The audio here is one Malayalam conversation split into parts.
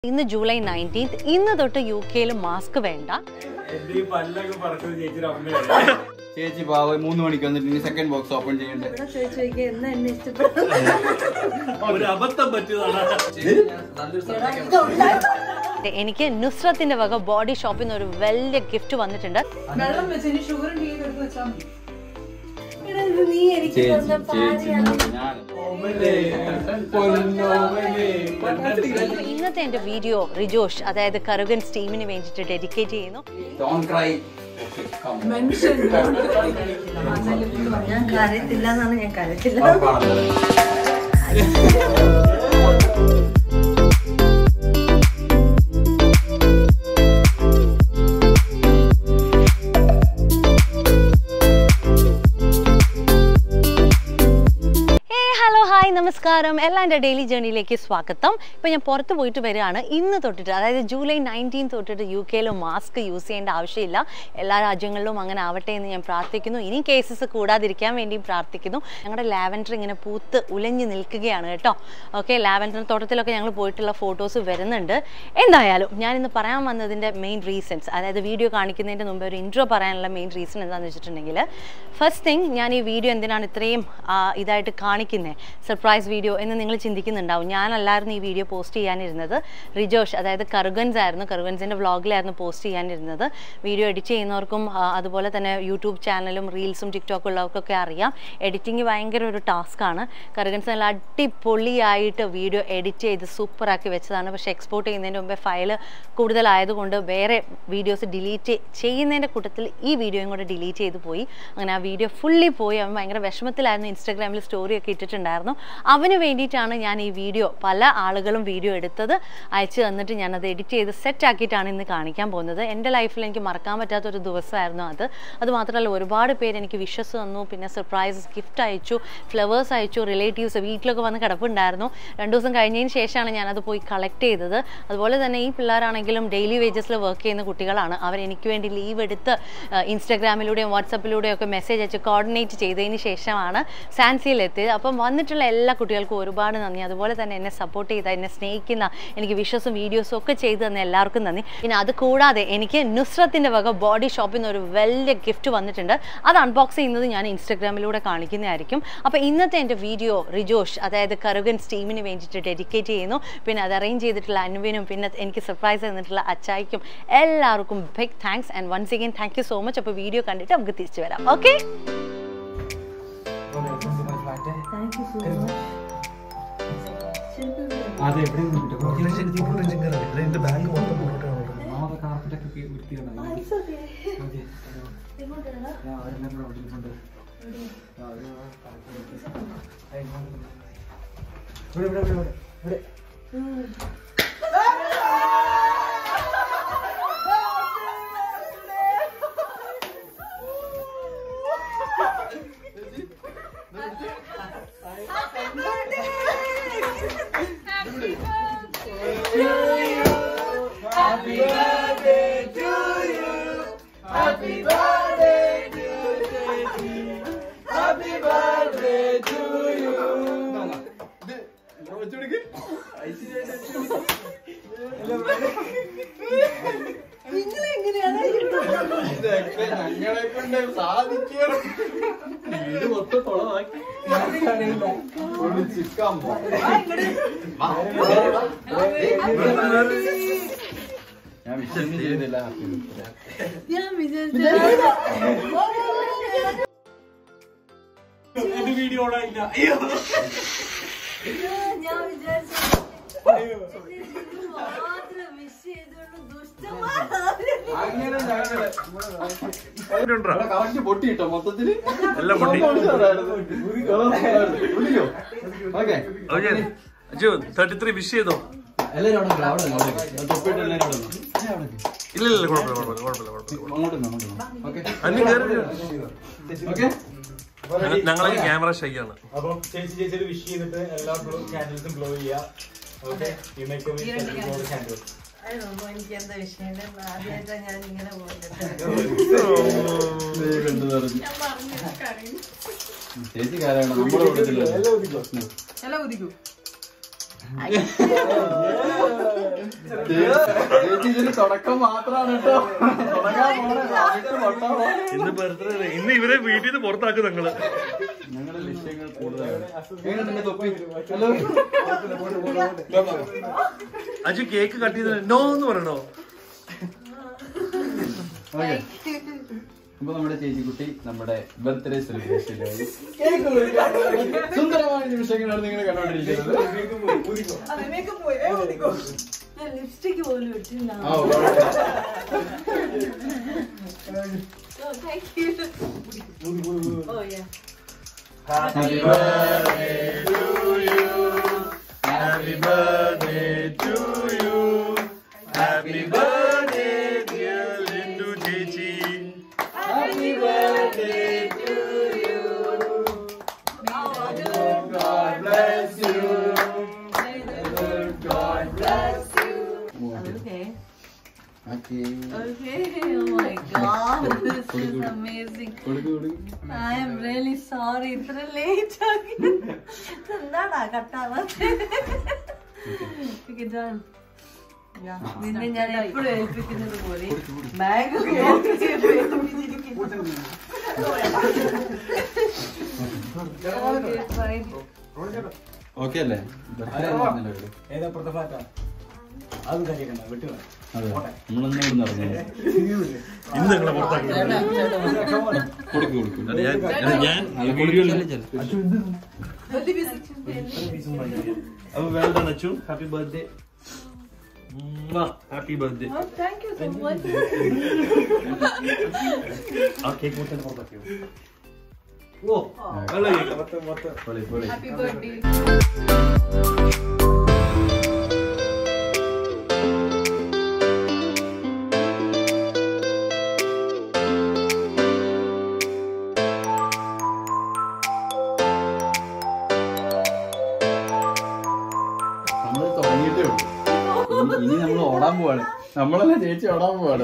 ഇന്ന് ജൂലൈ നയൻറ്റീൻത്ത് ഇന്ന് തൊട്ട് യു കെയിൽ മാസ്ക് വേണ്ട എന്റെ ഈ പല്ലൊക്കെ പറിച്ചത് ചേച്ചിയുടെ അമ്മയാണ് ചേച്ചി പാവ മൂന്ന് മണിക്ക് വന്നിട്ട് ഇനി സെക്കൻഡ് ബോക്സ് ഓപ്പൺ ചെയ്യണ്ടേ ഒരു അബദ്ധം പറ്റിയതാണ് എനിക്ക് നുസ്രത്തിന്റെ വക ബോഡി ഷോപ്പിൽ നിന്ന് ഒരു വലിയ ഗിഫ്റ്റ് വന്നിട്ടുണ്ട് വെള്ളം വെച്ച് ഇനി ഷുഗറും ടീ എടുത്ത് വെച്ചാൽ മതി എടാ, ഇത് നീ എനിക്ക് ചേച്ചി തന്ന ചേച്ചി പാടിയാണ്. ഞാൻ ഇന്നത്തെ എന്റെ വീഡിയോ റിജോഷ് അതായത് കറുകൻസ് ടീമിന് വേണ്ടിയിട്ട് ഡെഡിക്കേറ്റ് ചെയ്യുന്നു ഡോൺ ക്രൈ മെൻഷൻ ഞാൻ കരയത്തില്ല എന്നാണ് ഞാൻ കരയത്തില്ല ഏ ഹലോ ഹായ് നമസ്കാരം എല്ലാ എൻ്റെ ഡെയിലി ജേണിയിലേക്ക് സ്വാഗതം ഇപ്പം ഞാൻ പുറത്ത് പോയിട്ട് വരികയാണ് ഇന്ന് തൊട്ടിട്ട് അതായത് ജൂലൈ നയൻറ്റീൻ തൊട്ടിട്ട് യു കെയിൽ മാസ്ക് യൂസ് ചെയ്യേണ്ട ആവശ്യമില്ല എല്ലാ രാജ്യങ്ങളിലും അങ്ങനെ ആവട്ടെ എന്ന് ഞാൻ പ്രാർത്ഥിക്കുന്നു ഇനി കേസസ് കൂടാതിരിക്കാൻ വേണ്ടിയും പ്രാർത്ഥിക്കുന്നു ഞങ്ങളുടെ ലാവൻഡർ ഇങ്ങനെ പൂത്ത് ഉലഞ്ഞു നിൽക്കുകയാണ് കേട്ടോ ഓക്കെ ലാവൻഡർ തോട്ടത്തിലൊക്കെ ഞങ്ങൾ പോയിട്ടുള്ള ഫോട്ടോസ് വരുന്നുണ്ട് എന്തായാലും ഞാൻ ഇന്ന് പറയാൻ വന്നതിൻ്റെ മെയിൻ റീസൺസ് അതായത് വീഡിയോ കാണിക്കുന്നതിൻ്റെ മുമ്പ് ഒരു ഇൻട്രോ പറയാനുള്ള മെയിൻ റീസൺ എന്താണെന്ന് വെച്ചിട്ടുണ്ടെങ്കിൽ ഫസ്റ്റ് തിങ് ഞാൻ ഈ വീഡിയോ എന്തിനാണ് ഇത്രയും ആ, ഇതായിട്ട് കാണിക്കുന്നത് സർപ്രൈസ് വീഡിയോ എന്ന് നിങ്ങൾ ചിന്തിക്കുന്നുണ്ടാവും ഞാനല്ലായിരുന്നു ഈ വീഡിയോ പോസ്റ്റ് ചെയ്യാനിരുന്നത് റിജോഷ് അതായത് കറുഗൻസ് ആയിരുന്നു കറുഗൻസിൻ്റെ വ്ളോഗിലായിരുന്നു പോസ്റ്റ് ചെയ്യാനിരുന്നത് വീഡിയോ എഡിറ്റ് ചെയ്യുന്നവർക്കും ആ, അതുപോലെ തന്നെ യൂട്യൂബ് ചാനലും റീൽസും ടിക്ടോക്കും ഉള്ളവർക്കൊക്കെ അറിയാം എഡിറ്റിംഗ് ഭയങ്കര ഒരു ടാസ്ക്കാണ് കറുഗൻസ് നല്ല അടിപൊളിയായിട്ട് വീഡിയോ എഡിറ്റ് ചെയ്ത് സൂപ്പറാക്കി വെച്ചതാണ് പക്ഷേ എക്സ്പോർട്ട് ചെയ്യുന്നതിന് മുമ്പേ ഫയൽ കൂടുതലായതുകൊണ്ട് വേറെ വീഡിയോസ് ഡിലീറ്റ് ചെയ്യുന്നതിൻ്റെ കൂട്ടത്തിൽ ഈ വീഡിയോയും കൂടെ ഡിലീറ്റ് ചെയ്ത് പോയി അങ്ങനെ ആ വീഡിയോ ഫുള്ളി പോയി അവൻ ഭയങ്കര വിഷമത്തിലായിരുന്നു ഇൻസ്റ്റാഗ്രാമിൽ സ്റ്റോറിയൊക്കെ ഇട്ടിട്ടുണ്ടായിരുന്നു അവന് വേണ്ടിയിട്ടാണ് ഞാൻ ഈ വീഡിയോ പല ആളുകളും വീഡിയോ എടുത്തത് അയച്ചു തന്നിട്ട് ഞാനത് എഡിറ്റ് ചെയ്ത് സെറ്റ് ആക്കിയിട്ടാണ് ഇന്ന് കാണിക്കാൻ പോകുന്നത് എൻ്റെ ലൈഫിൽ എനിക്ക് മറക്കാൻ പറ്റാത്തൊരു ദിവസമായിരുന്നു അത് അത് മാത്രമല്ല ഒരുപാട് പേര് എനിക്ക് വിഷസ് തന്നു പിന്നെ സർപ്രൈസ് ഗിഫ്റ്റ് അയച്ചു ഫ്ലവേഴ്സ് അയച്ചു റിലേറ്റീവ്സ് വീട്ടിലൊക്കെ വന്ന് കിടപ്പുണ്ടായിരുന്നു രണ്ട് ദിവസം കഴിഞ്ഞതിന് ശേഷമാണ് ഞാനത് പോയി കളക്ട് ചെയ്തത് അതുപോലെ തന്നെ ഈ പിള്ളേരാണെങ്കിലും ഡെയിലി വേജസിൽ വർക്ക് ചെയ്യുന്ന കുട്ടികളാണ് അവർ എനിക്ക് വേണ്ടി ലീവ് എടുത്ത് ആ, ഇൻസ്റ്റാഗ്രാമിലൂടെയും വാട്സപ്പിലൂടെയും ഒക്കെ മെസ്സേജ് അയച്ച് കോർഡിനേറ്റ് ചെയ്തതിന് ശേഷമാണ് സാൻസിയിൽ എത്തിയത് അപ്പം വന്നിട്ടുള്ള എല്ലാ കുട്ടികൾക്കും ഒരുപാട് നന്ദി അതുപോലെ തന്നെ എന്നെ സപ്പോർട്ട് ചെയ്ത എന്നെ സ്നേഹിക്കുന്ന എനിക്ക് വിഷസും വീഡിയോസും ഒക്കെ ചെയ്തു തന്ന എല്ലാവർക്കും നന്ദി പിന്നെ അത് കൂടാതെ എനിക്ക് നുസ്രത്തിൻ്റെ വക ബോഡി ഷോപ്പിൽ നിന്ന് ഒരു വലിയ ഗിഫ്റ്റ് വന്നിട്ടുണ്ട് അത് അൺബോക്സ് ചെയ്യുന്നത് ഞാൻ ഇൻസ്റ്റാഗ്രാമിലൂടെ കാണിക്കുന്നതായിരിക്കും അപ്പോൾ ഇന്നത്തെ എൻ്റെ വീഡിയോ റിജോഷ് അതായത് കറുകൻസ് ടീമിന് വേണ്ടിയിട്ട് ഡെഡിക്കേറ്റ് ചെയ്യുന്നു പിന്നെ അത് അറേഞ്ച് ചെയ്തിട്ടുള്ള അനുവിനും പിന്നെ എനിക്ക് സർപ്രൈസ് തന്നിട്ടുള്ള അച്ചായിക്കും എല്ലാവർക്കും big thanks and once again thank you so much അപ്പോൾ വീഡിയോ കണ്ടിട്ട് നമുക്ക് തിരിച്ചു വരാം okay thank you so much അത് എവിടെ ബാങ്ക് മൊത്തം പോയിട്ടാണ് ഇതൊക്കെ ഞങ്ങളെ കൊണ്ട് സാധിക്കണം വീട് മൊത്തം കുളമാക്കി ഒന്ന് ചിക്കാൻ പോ. ഞാൻ വിശ്വസിച്ച് ചെയ്യുന്നില്ല ഞാൻ വിചാരിച്ചു എന്റെ വീഡിയോ ഇല്ല അയ്യോ ഞാൻ വിചാരിച്ചു മാത്രം വിഷ് ചെയ്തോണ്ട് ദുഷ്ടന്മാരാണ് അങ്ങനെ ഞങ്ങള് കറക്റ്റ് പൊട്ടിയിട്ടോ മൊത്തത്തില് എല്ലാം പൊട്ടി. ഉള്ളിലോ okay Aju thirty three wish ചെയ്തോ എല്ലാരും അവിടെ നിൽക്ക്, അവിടെ നിൽക്ക്, അവിടെ നിൽക്ക്. തൊപ്പിയിട്ട് എല്ലാരും അവിടെ നിൽക്ക്. എല്ലാരും അവിടെ നിൽക്ക്. ഇല്ല ഇല്ല കുഴപ്പമില്ല കുഴപ്പമില്ല കുഴപ്പമില്ല കുഴപ്പമില്ല അങ്ങോട്ട് നിന്നോ, അങ്ങോട്ട് നിന്നോ. ഓക്കെ അന്ന് കയറി ഓക്കെ ഞങ്ങളെ ക്യാമറ ഷൈ ആണ് അപ്പം ചേച്ചി ചേച്ചി വിഷ് ചെയ്തിട്ട് എല്ലാ ക്യാൻഡിൽസും ഗ്ലോ ചെയ്യാം ഓക്കെ യു മേക്ക് ക്യാൻഡിൽ അയ്യോ, എനിക്ക് എന്താ വിഷയം ആദ്യമായിട്ടാണ് ഞാൻ ഇങ്ങനെ പോകുന്നത് എന്ത് പറഞ്ഞു ചേച്ചി കാരാണ് നമ്മുടെ കൂട്ടത്തില് എല്ലാം ഉദിക്കൂ ചേച്ചി ഇതിന് തുടക്കം മാത്രമാണ് കേട്ടോ തുടങ്ങാൻ പോണേ ആയിട്ട് പൊട്ടാൻ പോണേ. ഇന്ന് ബർത്ത്ഡേ ഇന്ന് ഇവരെ വീട്ടിൽ നിന്ന് പുറത്താക്കും ഞങ്ങള് ഞങ്ങളുടെ ലക്ഷ്യങ്ങൾ കൂടുതലാണ് എങ്ങനെയുണ്ട് തൊപ്പി ഹലോ അജു കേക്ക് കട്ട് ചെയ്ത് നോ എന്ന് പറയണോ ഓക്കെ അപ്പൊ നമ്മുടെ ചേച്ചിക്കുട്ടി നമ്മുടെ ബർത്ത്ഡേ സെലിബ്രേഷനിലായി സുന്ദരമായ നിമിഷങ്ങളാണ് നിങ്ങൾ കണ്ടോണ്ടിരിക്കുന്നത് ലിപ്സ്റ്റിക് പോലും ഇട്ടില്ല ആ, വളരെ. Thank you oh yeah Happy birthday to you. Happy birthday to you. Happy birthday, dear Lindu ചേച്ചി Happy birthday to you. God bless you. God bless you. Okay. Okay. Okay. Oh my god. This is amazing. കൊടുക്ക് കൊടുക്ക്. I am really sorry. ഇത്ര ലേറ്റ് ആക്കി എന്താടാ കട്ടാവാത്ത നിന്നെ ഞാൻ എപ്പോഴും ഏൽപ്പിക്കുന്നത് പോലെ ബാഗ് Okay അല്ലേ Birthday ആയിരുന്നല്ലോ ഇവിടെ. ഏതാ പ്രതഫാറ്റ അത് കഴിക്കണ്ട വിട്ടു അതെ നമ്മളൊന്നും ഇവിടെ നടന്നു ഇന്ന് ഞങ്ങളെ പുറത്താക്കി കൊടുക്ക് കൊടുക്ക് അത് ഞാൻ അത് ഞാൻ അത് കൊടുക്കില്ല അപ്പൊ well done Achu happy birthday happy birthday thank you so much ആ കേക്ക് മുട്ടൻ പുറത്താക്കിയോ ഓ നല്ല കേക്ക് പൊളി പൊളി ഹാപ്പി ബർത്ത്ഡേ നമ്മൾ തുടങ്ങിയിട്ടേ ഉള്ളൂ ഇനി- ഇനി നമ്മൾ ഓടാൻ പോവാണ് നമ്മളല്ല ചേച്ചി ഓടാൻ പോവാണ്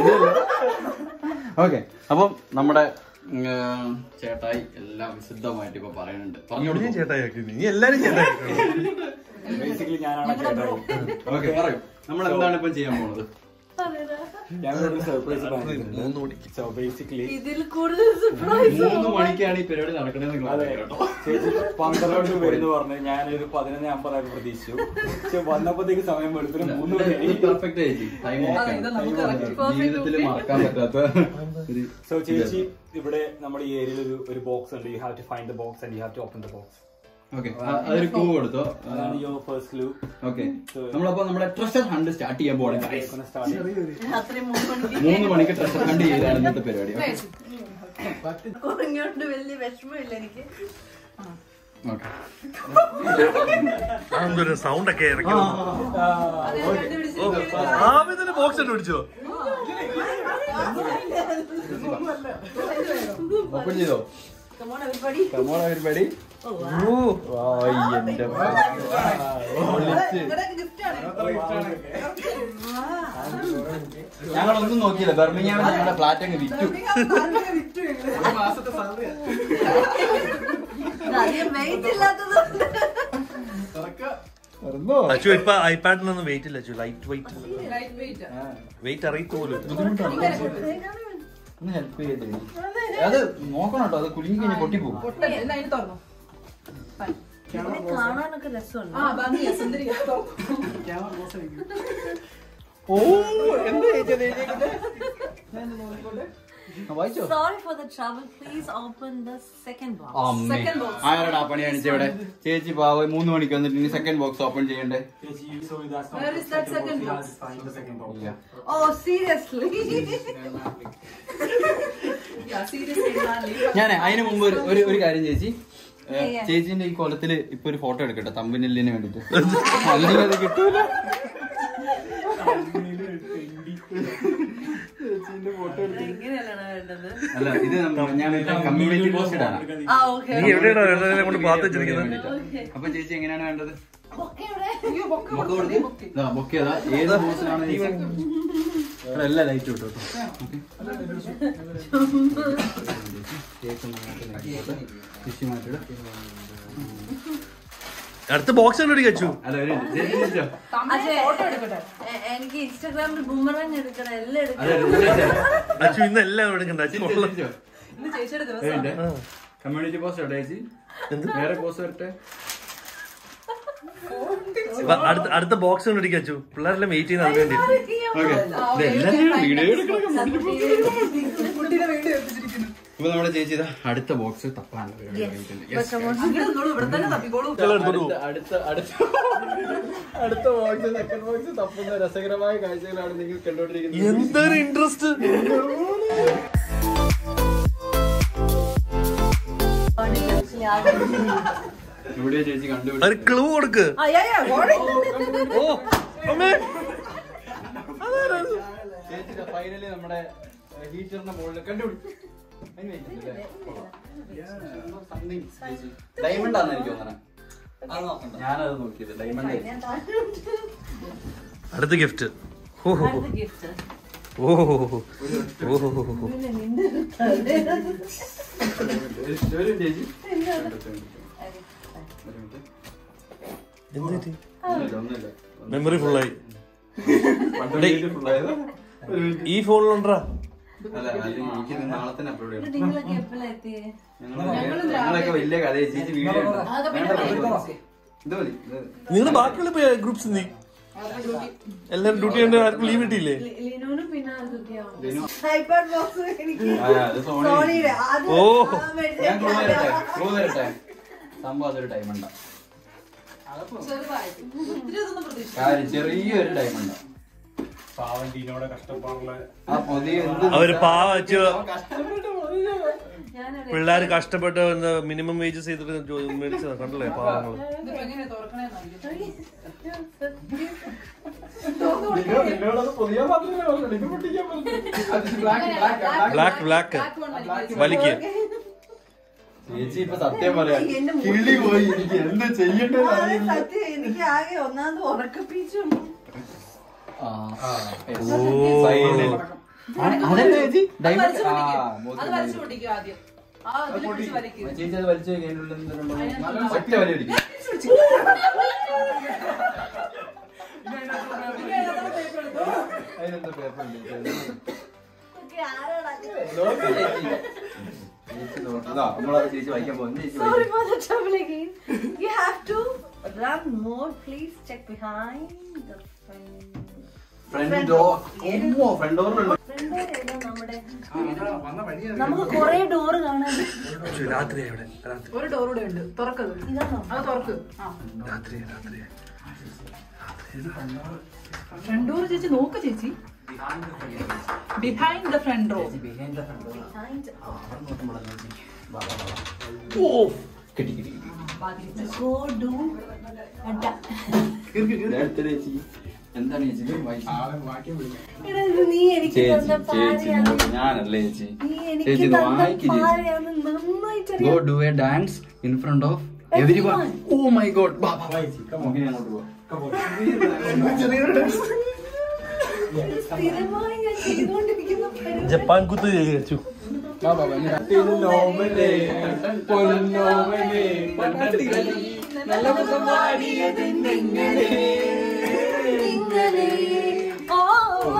ഓക്കെ അപ്പം നമ്മുടെ ഉം, ചേട്ടായി എല്ലാം വിശുദ്ധമായിട്ട് ഇപ്പൊ പറയുന്നുണ്ട് പറഞ്ഞു ഇവനെയും ചേട്ടായാക്കി നീ എല്ലാരും ചേട്ടായി ബേസിക്കലി ഞാനാണ് ചേട്ടായി ഓക്കെ പറയൂ നമ്മൾ എന്താണ് ഇപ്പൊ ചെയ്യാൻ പോണത് ഞാനൊരു സർപ്രൈസ് മൂന്ന് മണിക്ക് സോ ബേസിക്കലി ഇതിൽ കൂടുതൽ സർപ്രൈസ് മൂന്ന് മണിക്കാണ് ഈ പരിപാടി നടക്കണത് നിങ്ങൾ അതെ അറിയാം കേട്ടോ ചേച്ചി പന്ത്രണ്ട് വരുന്നു പറഞ്ഞ് ഞാനൊരു പതിനൊന്ന് അമ്പതായിട്ട് പ്രതീക്ഷിച്ചു പക്ഷെ വന്നപ്പോഴത്തേക്ക് സമയം വെളുപ്പിന് മൂന്ന് മണി പെർഫെക്റ്റ് ചേച്ചി ടൈം ജീവിതത്തിൽ മറക്കാൻ പറ്റാത്ത ഒരു സോ ചേച്ചി ഇവിടെ നമ്മുടെ ഈ ഏരിയയിൽ ഒരു ഒരു ബോക്സ് ഉണ്ട് you have to find the box and you have to open the box okay അതൊരു ക്ലൂ കൊടുത്തോ അതാണ് യുവർ ഫസ്റ്റ് ക്ലൂ ഓക്കെ നമ്മളപ്പോ നമ്മുടെ ട്രഷർ ഹണ്ട് സ്റ്റാർട്ട് ചെയ്യാൻ പോകണം രാത്രി മൂന്ന് മണിക്ക് മൂന്ന് മണിക്ക് ട്രഷർ ഹണ്ട് ചെയ്താണ് ഇന്നത്തെ പരിപാടി കുറഞ്ഞോണ്ട് വലിയ വിഷമമില്ല എനിക്ക് ഓക്കെ അതൊരു സൗണ്ട് ഒക്കെ ഇറക്കി അത് ഞാൻ കണ്ടുപിടിച്ചിരിക്കുകയാണ്. ആമിതിന് ബോക്സ് ഇട്ട് പിടിച്ചോ ഓപ്പൺ ചെയ്തോ Come on, everybody. കമോൺ പരിപാടി Oh, wow. എന്റെ നിങ്ങളുടെ gift ആണ്. ഞങ്ങളൊന്നും നോക്കിയില്ല ബർമിങ്ങാമിൽ ഞങ്ങളുടെ ഫ്ലാറ്റ് അങ്ങ് വിറ്റു ഇത് അധികം weight ഇല്ലാത്തതുകൊണ്ട്. അച്ചു ഇപ്പൊ ഐപാഡിനൊന്നും വെയിറ്റ് ഇല്ല അച്ചു ലൈറ്റ് വെയിറ്റ് വെയിറ്റ് അറിയിത്ത പോലും ഒന്ന് ഹെൽപ്പ് ചെയ്തേ അത് നോക്കണം കേട്ടോ അത് കുലുങ്ങി കഴിഞ്ഞാൽ പൊട്ടിപ്പോകും ഇതിനെ കാണാനൊക്കെ രസമുണ്ട് ഓ എന്താ വായിച്ചോ Sorry for the trouble. Please open the second box. അമ്മേ ആരോടാ പണി കാണിച്ചവിടെ ചേച്ചി പാവ മൂന്ന് മണിക്ക് വന്നിട്ട് ഇനി സെക്കൻഡ് ബോക്സ് ഓപ്പൺ ചെയ്യണ്ടേ Where is that second box? ഇല്ല Oh, seriously? yeah, seriously, Nali. ഞാൻ അതിന് മുമ്പ് ഒരു- ഒരു ഒരു കാര്യം ചേച്ചി ഏ, ചേച്ചിന്റെ ഈ കൊലത്തില് ഇപ്പൊ ഒരു ഫോട്ടോ എടുക്കട്ടെ തമ്പിനെല്ലിന് വേണ്ടിട്ട് അല്ലെങ്കിൽ അത് കിട്ടൂല എങ്ങനെയാണ് വേണ്ടത് അല്ല ഇത് നമ്മ- ഞാൻ കമ്മ്യൂണിറ്റി പോസ്റ്റ് ഇടാനാ ആ ഓക്കെ നീ എവിടെയാണോ വെറുതെ കൊണ്ട് പാത്ത് വെച്ചിരിക്കുന്നത് അപ്പൊ ചേച്ചി എങ്ങനെയാണ് വേണ്ടത് ഓക്കെ ഇവിടെ ബൊക്കെ കൊടുത്ത് ഇതാ, ബൊക്കെ അതാ ഏത് പോസ്റ്റിലാണ് എല്ലാ ലൈറ്റ് ഇട്ടു കേട്ടോ കേക്ക് ഒന്ന് അങ്ങോട്ട് നീക്കിക്കോട്ടെ. തിരിച്ച് മാറ്റിയിട്. അടുത്ത ബോക്സ് കണ്ടു കച്ചു അല്ല ഒരു minute. ചേച്ചി ചേച്ചിയോ? അതെ. ഫോട്ടോ എടുക്കട്ടെ എ- എനിക്ക് ഇൻസ്റ്റാഗ്രാമിൽ ബുമറാങ് എടുക്കണം എല്ലാം അതെ, എടുക്കണം ഒരു minute. അച്ചു ഇന്ന് എല്ലാം എടുക്കണ്ട അച്ചു ചേച്ചി, ഉള്ള- ചേച്ചിയോ? ഇന്ന് ചേച്ചിയുടെ ഒരു ദിവസം minute. കമ്മ്യൂണിറ്റി പോസ്റ്റ് ഇടേ ചേച്ചി വേറെ പോസ്റ്റ് വരട്ടെ വാ, അടുത്ത അടുത്ത ബോക്സ് കണ്ടു കച്ചു പിള്ളേരെല്ലാം വെയിറ്റ് ചെയ്യുന്ന അതിന് വേണ്ടി ഓക്കെ ഇതെല്ലാം വീഡിയോ എടുക്കണം കുട്ടീനെ വേണ്ടി എത്തിച്ചിരിക്കുന്നു ഇപ്പൊ നമ്മുടെ ചേച്ചി ഇതാ അടുത്ത ബോക്സ് തപ്പാണ് Yes. അങ്ങനെ നിന്നോളൂ ഇവിടെ തന്നെ തപ്പിക്കോളൂ അടുത്ത അടുത്ത അടുത്ത അടുത്ത ബോക്സ് സെക്കൻഡ് ബോക്സ് തപ്പുന്ന രസകരമായ കാഴ്ചകളാണ് നിങ്ങൾ കണ്ടുകൊണ്ടിരിക്കുന്നത് എന്തൊരു ഇൻട്രസ്റ്റ് ഇവിടെ ചേച്ചി ഒരു കണ്ടുപിടിച്ചു ക്ലൂ കൊടുക്ക് ഓ അമ്മേ ചേച്ചി ഫൈനലി നമ്മുടെ ഹീറ്ററിന്റെ മുകളിൽ കണ്ടുപിടിച്ചു ഡയമണ്ട് ആണെന്ന് എനിക്ക് തോന്നണേ ഞാനത് നോക്കിയത് ഡയമണ്ട് അടുത്ത ഗിഫ്റ്റ് ഓ ഹോ ഹോ. ഗിഫ്റ്റ് ഓ ഹോ ഹോ ഹോ. ഓ ഹോ ഹോ ഹോ. ഒരു ചേച്ചി എന്ത് പറ്റി? ഒന്നുമില്ല ഒന്നുമില്ല മെമ്മറി ഫുള്ളായി പണ്ട് ഫുള്ളായത് ഈ ഫോണിലുണ്ടാ അല്ല അത് എനിക്ക് ഇത് നാളെ തന്നെ അപ്ലോഡ് ചെയ്യണം നിങ്ങളൊക്കെ എപ്പോഴാണ് എത്തിയേ ഞങ്ങള് ഞങ്ങളൊക്കെ വലിയ കഥ ചേച്ചി വീഡിയോ ഇത് മതി ഇത് നിങ്ങൾ ബാക്കിയുള്ള ഗ്രൂപ്പ്സ് നീ എല്ലാരും ഡ്യൂട്ടി ഉണ്ട് ആർക്കും ലീവ് കിട്ടിയില്ലേ ലി- ലിനുവിനും പിന്നെ ആർക്കൊക്കെയാവും ലിനു. ഐപാഡ് ബോക്സ് എനിക്ക് ആ, അത് സോണി സോണിയുടെ അത് ഓ. ആ, മേടിച്ച ഞാൻ ക്ലൂ തരട്ടെ ക്ലൂ തരട്ടെ സംഭവം അതൊരു ഡയമണ്ടാ ഒത്തിരി ഒന്നും പ്രതീക്ഷ കാര്യം ചെറിയൊരു ഡയമണ്ടാ പാവന്റീനോടെ കഷ്ടപ്പാടുള്ള ആ പൊതി എന്ത് അവര് പാവ വെച്ച് ഞാനൊരു പിള്ളേര് കഷ്ടപ്പെട്ട് മിനിമം വേജസ് ചെയ്തിട്ട് ജോ- മേടിച്ചതാ കണ്ടല്ലേ പാവങ്ങള് ഇതിപ്പോ എങ്ങനെയാ തുറക്കണേന്നറിയില്ല നിന്നോടത് പൊതിയാൻ മാത്രമേ പറഞ്ഞു ഇത് പൊട്ടിക്കാൻ പറഞ്ഞു ബ്ലാക്ക് ബ്ലാക്ക് ബ്ലാക്ക് ബ്ലാക്ക് വലിക്ക് ചേച്ചി ഇപ്പൊ സത്യം പറയാ എന്റെ മുഖം- കിളി പോയി എനിക്ക് എന്ത് ചെയ്യണ്ടെന്ന് ആ, അറിയില്ല സത്യം എനിക്ക് ആകെ ഒന്നാമത് ഉറക്കപ്പിച്ചും ആ. ഓ. Silent. ആ, അതല്ലേ ചേച്ചി അത് ഡയമണ്ട് വലിച്ചു ആ പൊട്ടിക്കുക മോതിരം, അത് വലിച്ചു മോതിരം. പൊട്ടിക്കുക ആദ്യം ആ അതിൽ പിടിച്ച് വലിക്കുക ചേച്ചി അത് വലിച്ചു കഴിഞ്ഞിട്ടുള്ള ഒറ്റ വലി അടിക്കും അതിനെന്താ പേപ്പർ ഉണ്ട് ഒക്കെ ആരാടാ നോക്ക് ചേച്ചി. ചേച്ചി നോക്ക്. ഇതാ, നമ്മളത് ചേച്ചി വായിക്കാൻ പോകുന്നു ചേച്ചി Sorry വായിക്കും for the trouble again. You have to run more. Please check behind the front. Front door oh front ഡോറിലുള്ള Front door ഏതാ നമ്മുടെ നമുക്ക് കൊറേ ഡോറ് കാണാൻ രാത്രി എവിടെ രാത്രി ഒരു ഡോർ കൂടെ ഉണ്ട് തുറക്കത് ഇതാണോ അത് തുറക്ക് ആ രാത്രി രാത്രി ഫ്രണ്ട് ഡോർ ചേച്ചി നോക്ക് ചേച്ചി behind the front door Behind. കിട്ടി കിട്ടി കിട്ടി Go do. അഡ. അടുത്ത ചേച്ചി എന്താണ് ചേച്ചി ഇത് വായിച്ച് എടാ, ഇത് നീ എനിക്ക് ചേച്ചി തന്ന ചേച്ചി പാരയാണ്. നോക്ക്. ഞാനല്ലേ ചേച്ചി നീ എനിക്ക് ചേച്ചി ഇത് തന്ന വായിക്ക് ചേച്ചി പാരയാണ്. നന്നായിട്ട് ഗോ അറിയാം. Do a dance in front of everyone oh my god നമുക്ക് അങ്ങോട്ട് പോവാം സ്ഥിരമായി ഞാൻ ചെയ്തുകൊണ്ടിരിക്കുന്ന പരിപാടി. ജപ്പാൻ കുത്ത് ചേച്ചു ഇങ്ങനെ. ഓ, ഓ,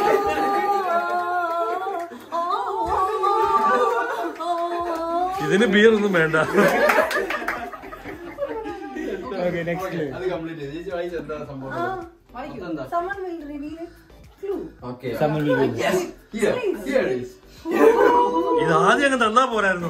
ഓ, ഓ, ഓ. ഇതിന് ബിയർ ഒന്നും വേണ്ട അത് കംപ്ലീറ്റ് ചെയ്തു ചേച്ചി വായിച്ച എന്താ സംഭവം അതെന്താ Someone will reveal it. Clue. Okay Yes. Here. Here it is. ഇത് ആദ്യം അങ്ങ് തന്നാ പോരായിരുന്നു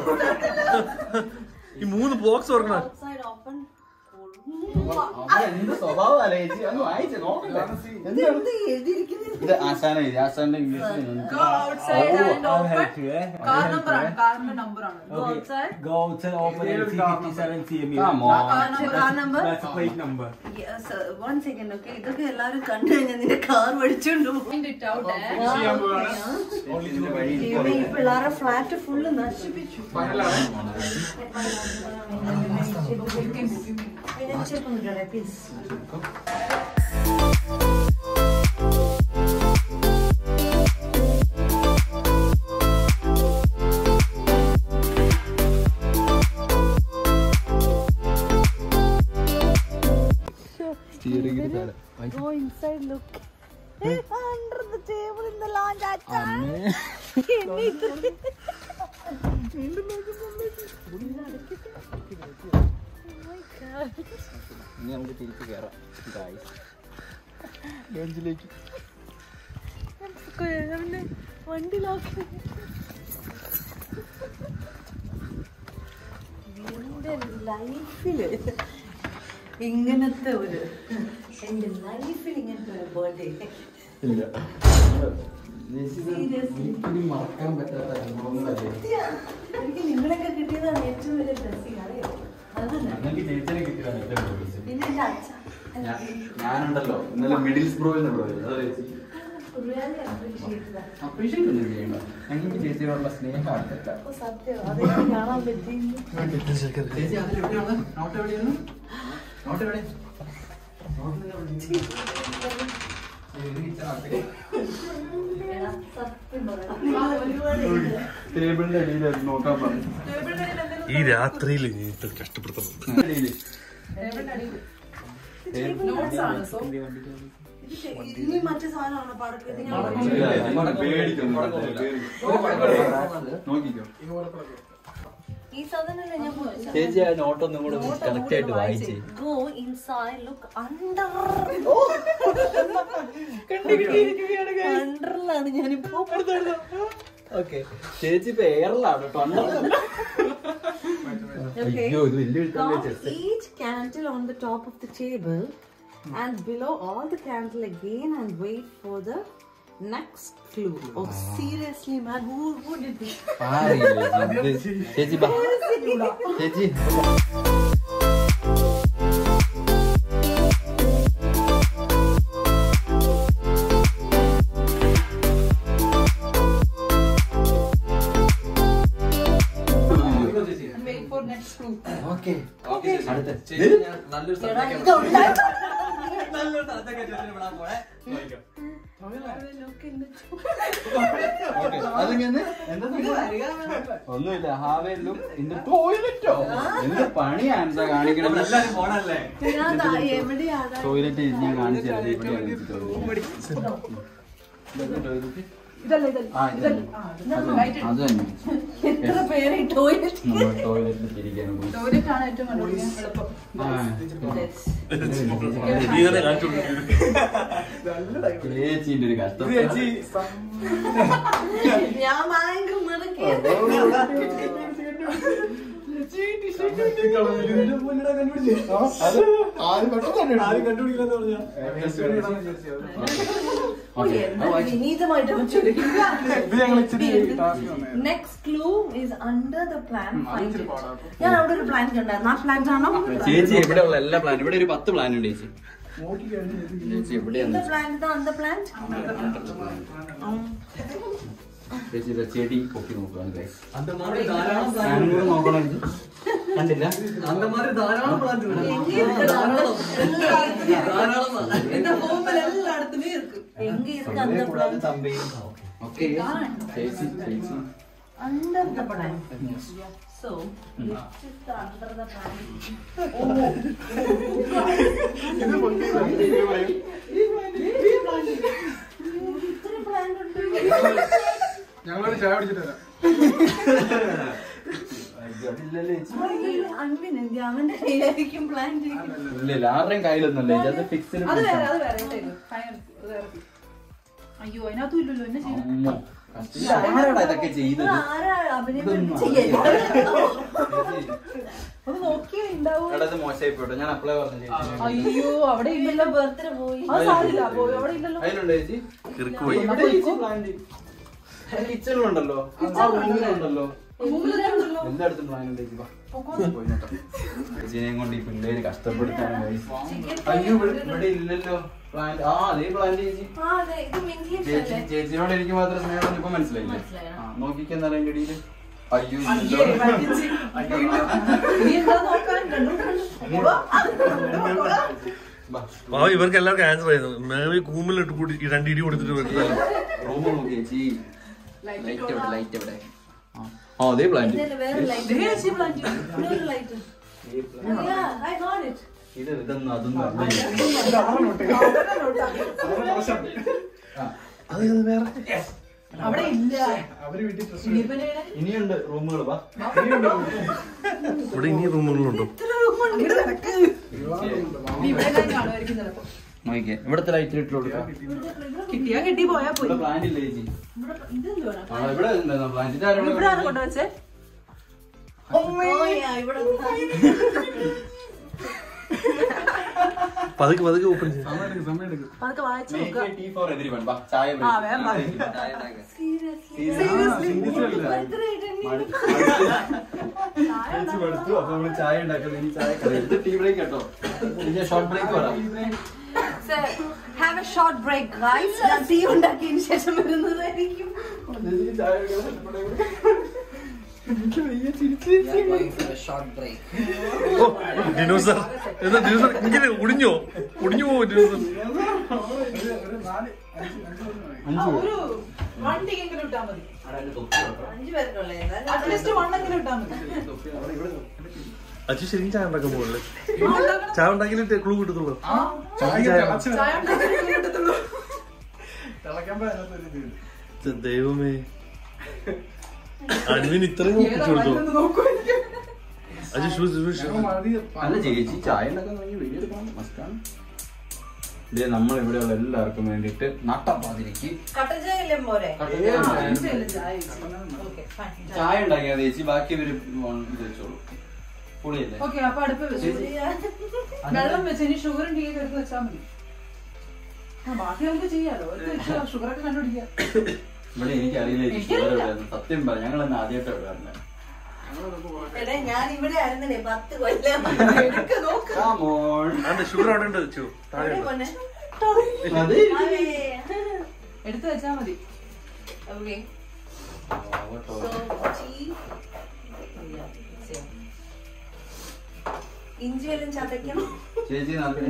ഈ മൂന്ന് ബോക്സ് ഓർക്കണം Outside open. അവൻ എന്ത് സ്വഭാവമല്ലേ ചേച്ചി ഒന്ന് വായിച്ച് നോക്കട്ടെ എന്താണ് ഇതെന്ത് എഴുതിയിരിക്കുന്നത്? ഇത് ആശാന എഴുതി ആശാന്റെ ഇംഗ്ലീഷിൽ Go outside and open. Car number ആണ് കാറിന്റെ നമ്പർ ആണ് Go outside. Go outside, open and see 57 CMU. Come on. Car number Car number? That's the plate number. Yes, uh, one second, okay? ഇതൊക്കെ എല്ലാവരും കണ്ടു കഴിഞ്ഞാൽ നിന്റെ കാർ പഠിച്ചോണ്ടു Find it out, eh? ഇതിന്റെ വഴി ഈ പിള്ളേരെ ഫ്ലാറ്റ് ഫുള്ള് നശിപ്പിച്ചു please under the table in the lounge. അച്ഛാ. എന്നെ ഇത് ഇനി നമുക്ക് തിരിച്ച് കയറാം ലഞ്ചിലേക്ക് അവനെ വണ്ടി ലോക്ക് എന്റെ ലൈഫില് ഇങ്ങനത്തെ ഒരു എന്റെ ലൈഫിൽ ഇങ്ങനത്തെ ഒരു ബർത്ത്ഡേ ഇല്ല ഒരിക്കലും മറക്കാൻ പറ്റാത്ത അനുഭവങ്ങളല്ലേ എനിക്ക് നിങ്ങളൊക്കെ കിട്ടിയതാണ് ഏറ്റവും വലിയ ബ്ലെസ്സിങ് അറിയോ അതല്ല ഞങ്ങൾക്ക് ചേച്ചിനെ കിട്ടിയതാണ് ഏറ്റവും കൂടുതൽ പിന്നെ എന്റെ അച്ഛൻ ഞാൻ- ഞാനുണ്ടല്ലോ ഇന്നലെ മിഡിൽസ് ബ്രോയിൽ നിന്ന് പോയത് അതാ ചേച്ചി റിയലി അപ്രീഷിയേറ്റ് ദാറ്റ് അപ്രീഷിയേറ്റ് ഒന്നും ചെയ്യണ്ട ഞങ്ങൾക്ക് ചേച്ചിയോടുള്ള സ്നേഹം അടുത്തല്ല അപ്പൊ സത്യം അതെനിക്ക് കാണാൻ പറ്റി ചേച്ചി അതിലെവിടെയാണ് നോട്ട് എവിടെയാണ് നോട്ട് എവിടെ എടാ, സത്യം പറയാം ടേബിളിന്റെ അടിയിലായിരുന്നു നോക്കാൻ പറഞ്ഞു ഈ രാത്രിയിൽ ഇട്ട് കഷ്ടപ്പെടുത്തുന്നത് അടിയില് ഇനി മറ്റു സാധനമാണോ പടക്കത്തിൽ ഇല്ല, ഇങ്ങോട്ട് പേടിക്കുന്നു നോക്കിക്കോ ഈ സാധനമല്ലേ ഞാൻ ചോദിച്ചത്? ചേച്ചി ആ നോട്ടൊന്നും കൂടെ നോട്ട് കറക്റ്റ് ആയിട്ട് അങ്ങോട്ട് വായിച്ചേ Go inside, look under. Underലാണ് ഞാനിപ്പോ ഓക്കെ ചേച്ചി ഇപ്പൊ എയറിലാണ് കേട്ടോ Okay. അയ്യോ ഇത് വലിയ എഴുത്തല്ലേ Count chess each candle on the top of the table and below all the candle again and wait for the next clue. Oh, seriously, man, who, who did this? ചേച്ചി ബാ ചേച്ചി Wait for next clue. Okay അടുത്ത അതിങ്ങനെ എന്താ ഒന്നുമില്ല have a look in the ടോയ്ലറ്റോ എന്ത് പണിയാണ് കാണിക്കണം ഞാൻ ദാ എവിടെയാണ് ടോയ്ലറ്റ് ഞാൻ കാണിച്ചു തരാം ഇവിടെയാണ് ടോയ്ലറ്റ് ഇതല്ല ഇതല്ല ആ ഇതല്ലേ? അത് തന്നെ എത്ര പേര് ടോയ്ലറ്റ് നമ്മൾ ടോയ്ലറ്റിൽ തിരിക്കാനും പോയി ടോയ്ലറ്റ് ആണ് ഏറ്റവും കണ്ടുപിടിക്കാൻ എളുപ്പം നീ തന്നെ കാണിച്ചു ചേച്ചിന്റെ ഒരു കഷ്ടം ഞാൻ ഭയങ്കര മിടുക്കി. ഓ, എന്താ വിനീതമായിട്ട് അവൻ ചോദിക്കുക. Next clue is under the plant. Find it. ഞാൻ അവിടെ ഒരു പ്ലാന്റ് കണ്ടായിരുന്നു ആ പ്ലാന്റ് ആണോ ചേച്ചി എവിടെയുള്ള എല്ലാ പ്ലാനും ഇവിടെ ഒരു പത്ത് പ്ലാൻ ഉണ്ട് ചേച്ചി ചേച്ചി എവിടെയാണ് പ്ലാന്റ് അന്ത പ്ലാന്റ് ചേച്ചി ഇതാ ചെടി പൊക്കി നോക്കുകയാണ് guys. ഞാനും കൂടെ നോക്കണം ഇത്. കണ്ടില്ല എங்க இருக்கு அந்த plant? ഓക്കെ ചേച്ചി ചേച്ചി under the plant so which is the under the plant ഇത്ര plant ഉണ്ട് ഞങ്ങളൊരു ചായ പിടിച്ചിട്ട് വരാം അതില്ലല്ലോ ചേച്ചി അൻവിൻ എന്ത് അവന്റെ കയ്യിലായിരിക്കും പ്ലാന്റ് ഇല്ല ഇല്ല ആരുടെയും കയ്യിലൊന്നുമല്ല ചേച്ചി അത് ഫിക്സിന് അത് വേറെ അത് വേറെ ഇട്ടേക്ക്. Fine. അത് വേറെ. അയ്യോ അതിനകത്തും ഇല്ലല്ലോ എന്നെ ചെയ്യും അമ്മോ ആരാടാ ഇതൊക്കെ ചെയ്തത് ആരാ അഭിനയം ചെയ്യാൻ ഒന്ന് നോക്കിയേ ഉണ്ടാവൂ എടാ ഇത് മോശമായി പോട്ടെ ഞാൻ അപ്ലൈ പറഞ്ഞു ചേച്ചി അയ്യോ അവിടെ ഇല്ലല്ലോ ഇവന്റെ ബർത്ത്ഡേ പോയി അത് സാരില്ല പോയി അവിടെ ഇല്ലല്ലോ അതിലുണ്ടോ ചേച്ചി ഇറുക്ക് പോയി ഇവിടെ ചേച്ചി പ്ലാന്റ് കിച്ചണിലുണ്ടല്ലോ ആ റൂമിലുണ്ടല്ലോ റൂമിലുണ്ടല്ലോ എല്ലായിടത്തും പ്ലാൻ ഉണ്ട് ചേച്ചി വാ. പോയി നോക്കാം. ചേച്ചിനെയും കൊണ്ട് ഈ പിള്ളേര് കഷ്ടപ്പെടുത്താൻ അയ്യോ ഇവിടെ ഇവിടെ ഇല്ലല്ലോ പ്ലാന്റ് ആ അതേ പ്ലാന്റ് ചേച്ചി ആ അതെ ഇത് ഇംഗ്ലീഷ് ചേച്ചി അല്ലേ ചേച്ചിയോട് എനിക്ക് മാത്രം സ്നേഹം ഇപ്പൊ മനസ്സിലായില്ലേ മനസ്സിലായോ? ആ നോക്കിക്കെന്നാലും അതിന്റെ ഇടയില് അയ്യോ അയ്യേ, ഇല്ലല്ലോ. പറ്റിച്ച്. നീ എന്താ നോക്കാൻ കണ്ടു കണ്ടു വാ. പാവ ഇവർക്ക് എല്ലാവർക്കും ആൻസർ ആയിരുന്നു മേമി കൂമ്പിലിട്ട് കൂടി ഈ രണ്ട് ഇടി കൊടുത്തിട്ട് വെക്കുന്നതല്ല റൂം നോക്കി ചേച്ചി ലൈറ്റ് എവിടെ ലൈറ്റ് എവിടെ ആ. ആ അതേ പ്ലാന്റ് ഇതില് വേറെ ലൈറ്റ് വേറെ ലൈറ്റ് ഐ ഗോട്ട് ഇറ്റ് ഇത് ഇതൊന്നും അതൊന്നും അല്ല. അത് വേറെ അവിടെ ഇല്ല ഇനിയിപ്പോ ഞാൻ ഇനിയുണ്ട് റൂമുകൾ വാ ഇവിടെ ഇനി റൂമുകളുണ്ടോ ഇവിടെ നടക്ക്. ഇനി ഇവിടെ ഞാൻ കാണുമായിരിക്കും ചിലപ്പോ നോക്കിയേ ഇവിടുത്തെ ലൈറ്റ് ഇട്ട് കൊടുക്കാം കിട്ടിയാ കിട്ടി പോയാ പോയി ഇവിടെ പ്ലാന്റ് ഇല്ലേ ചേച്ചി ഇതെന്തുവാണ് ആ ഇവിടെ ഉണ്ടായിരുന്നു പ്ലാന്റ് ഇതാരോട് ഇവിടെ ആണ് കൊണ്ടുവച്ചേ പതുക്കെ പതുക്കെ ഓപ്പൺ ചെയ്യാം അതൊക്കെ വായിച്ചു നോക്കുക ടീ ഫോർ എതിരി വേണ്ട വാ, ചായ ആ, വേഗം വാ. ചേച്ചി മടുത്തു അപ്പൊ നമ്മള് ചായ ഉണ്ടാക്കുന്നത് ഇനി ചായ ഇത് ടീ ബ്രേക്ക് കേട്ടോ ഇനി ഷോർട്ട് ബ്രേക്ക് പറയാം have a short break guys ഞാൻ ടീ ഉണ്ടാക്കിയതിന് ശേഷം വരുന്നതായിരിക്കും ചേച്ചിക്ക് ചായ ഓ ഡിനോസർ എന്താ ഡിനോസർ ഇങ്ങനെ ഒടിഞ്ഞോ ഒടിഞ്ഞു പോവോ ഡിനോസർ ആ, ഒരു വൺ ടിക്കെങ്കിലും ഇട്ടാ മതി അഞ്ചു പേർക്കുള്ളേ അറ്റ്ലീസ്റ്റ് വണ്ണെങ്കിലും ഇട്ടാ മതി അച്ഛൻ ശരിക്കും ചായ ഉണ്ടാക്കാൻ പോകല്ലേ ചായ ഉണ്ടാക്കിയിട്ട് ക്ലൂ കിട്ടത്തുള്ളൂ ചായ ഉണ്ടാക്കി കിട്ടത്തുള്ളൂ ദൈവമേ അനുവിന് ഇത്രയും ഏതാ ഒപ്പിച്ചു കൊടുത്തു വല്ലതും നോക്കുമായിരിക്കും അച്ഛൻ ഷൂസ് ഷൂസ് അല്ല ചേച്ചി ചായ ഉണ്ടാക്കാൻ തുടങ്ങി വീഡിയോ എടുക്കണം മസ്റ്റാണ് ഇതേ നമ്മൾ ഇവിടെയുള്ള എല്ലാവർക്കും വേണ്ടിയിട്ട് നട്ടപ്പാതിരിക്ക് കട്ടൻ ചായ അല്ലേ മോരെ ഇഷ്ടമില്ല ചായ ഓക്കെ ഫൈൻ ചായ ഉണ്ടാക്കിയാൽ ചേച്ചി ബാക്കി ഇവര് ഇത് വെച്ചോളൂ പുളിയല്ലേ ഓക്കെ അപ്പൊ അടുപ്പ് വെച്ചു വെള്ളം വെച്ച് ഇനി ഷുഗറും ടീ എടുത്ത് വെച്ചാൽ മതി ആ ബാക്കി നമുക്ക് ചെയ്യാലോ ഷുഗർ ഒക്കെ കണ്ടുപിടിക്കാം ഇവിടെ എനിക്ക് അറിയില്ല ചേച്ചി ഷുഗർ എവിടെയായിരുന്നു സത്യം പറ ഞങ്ങൾ എന്നെ ആദ്യമായിട്ട് എവിടെയാണ് എടാ ഞാൻ ഇവിടെ ആയിരുന്നേ പത്ത് കൊല്ലം എടുക്ക് നോക്ക് അതെ ഷുഗർ അവിടെ ഉണ്ട് വെച്ചു താഴെ അവിടെ ഉണ്ട്. പോന്നെ. അതെ അതെ. എടുത്ത് വെച്ചാ മതി Okay. So, tea. ഇഞ്ചി വല്ലതും ചതയ്ക്കണം ചേച്ചി നല്ല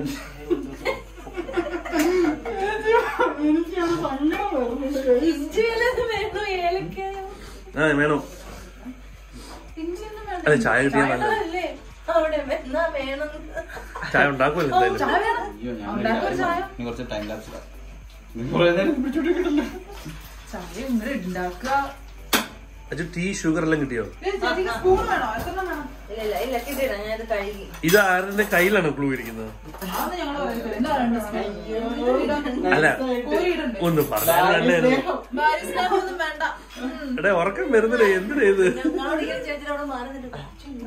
ഇഞ്ചി വല്ലതും വേണോ ഏലക്കായോ ആ വേണോ ഇഞ്ചിയൊന്നും വേണ്ട അതെ ചായ കിട്ടിയാൽ നല്ല വേണമല്ലേ അവിടെ എന്നാ വേണം ചായ ഉണ്ടാക്കുമല്ലോ എന്തായാലും ചായ വേണം അയ്യോ ഞാൻ ഉണ്ടാക്കും ഒരു ചായ. നീ കുറച്ച് ടൈം ലാപ്സ് കുറെ നേരം പിടിച്ചോണ്ടിരിക്കണ്ടല്ലോ ചായ ഇങ്ങനെ ഉണ്ടാക്കുക അച്ഛൻ ടീ ഷുഗർ എല്ലാം കിട്ടിയോ സ്പൂൺ വേണോ എത്രണ്ണം വേണം ഇല്ല ഇല്ല ഇല്ല കിട്ടിയിടാം ഞാനത് കഴുകി ഇത് ആരുടെ കയ്യിലാണ് ക്ലൂ ഇരിക്കുന്നത് അതൊന്നും ഞങ്ങൾ പറയുന്നില്ല എന്താ വേണ്ടത് അല്ല കോരിയിടണ്ടേ ഒന്ന് പറഞ്ഞാലേ ബാരിസ്റ്റാറൊന്നും വേണ്ട എടേ ഉറക്കം വരുന്നില്ലേ എന്തിനാ ഇത് ഞങ്ങളോട് ഈ ചേച്ചിയോട് മാറി നിന്നിട്ട്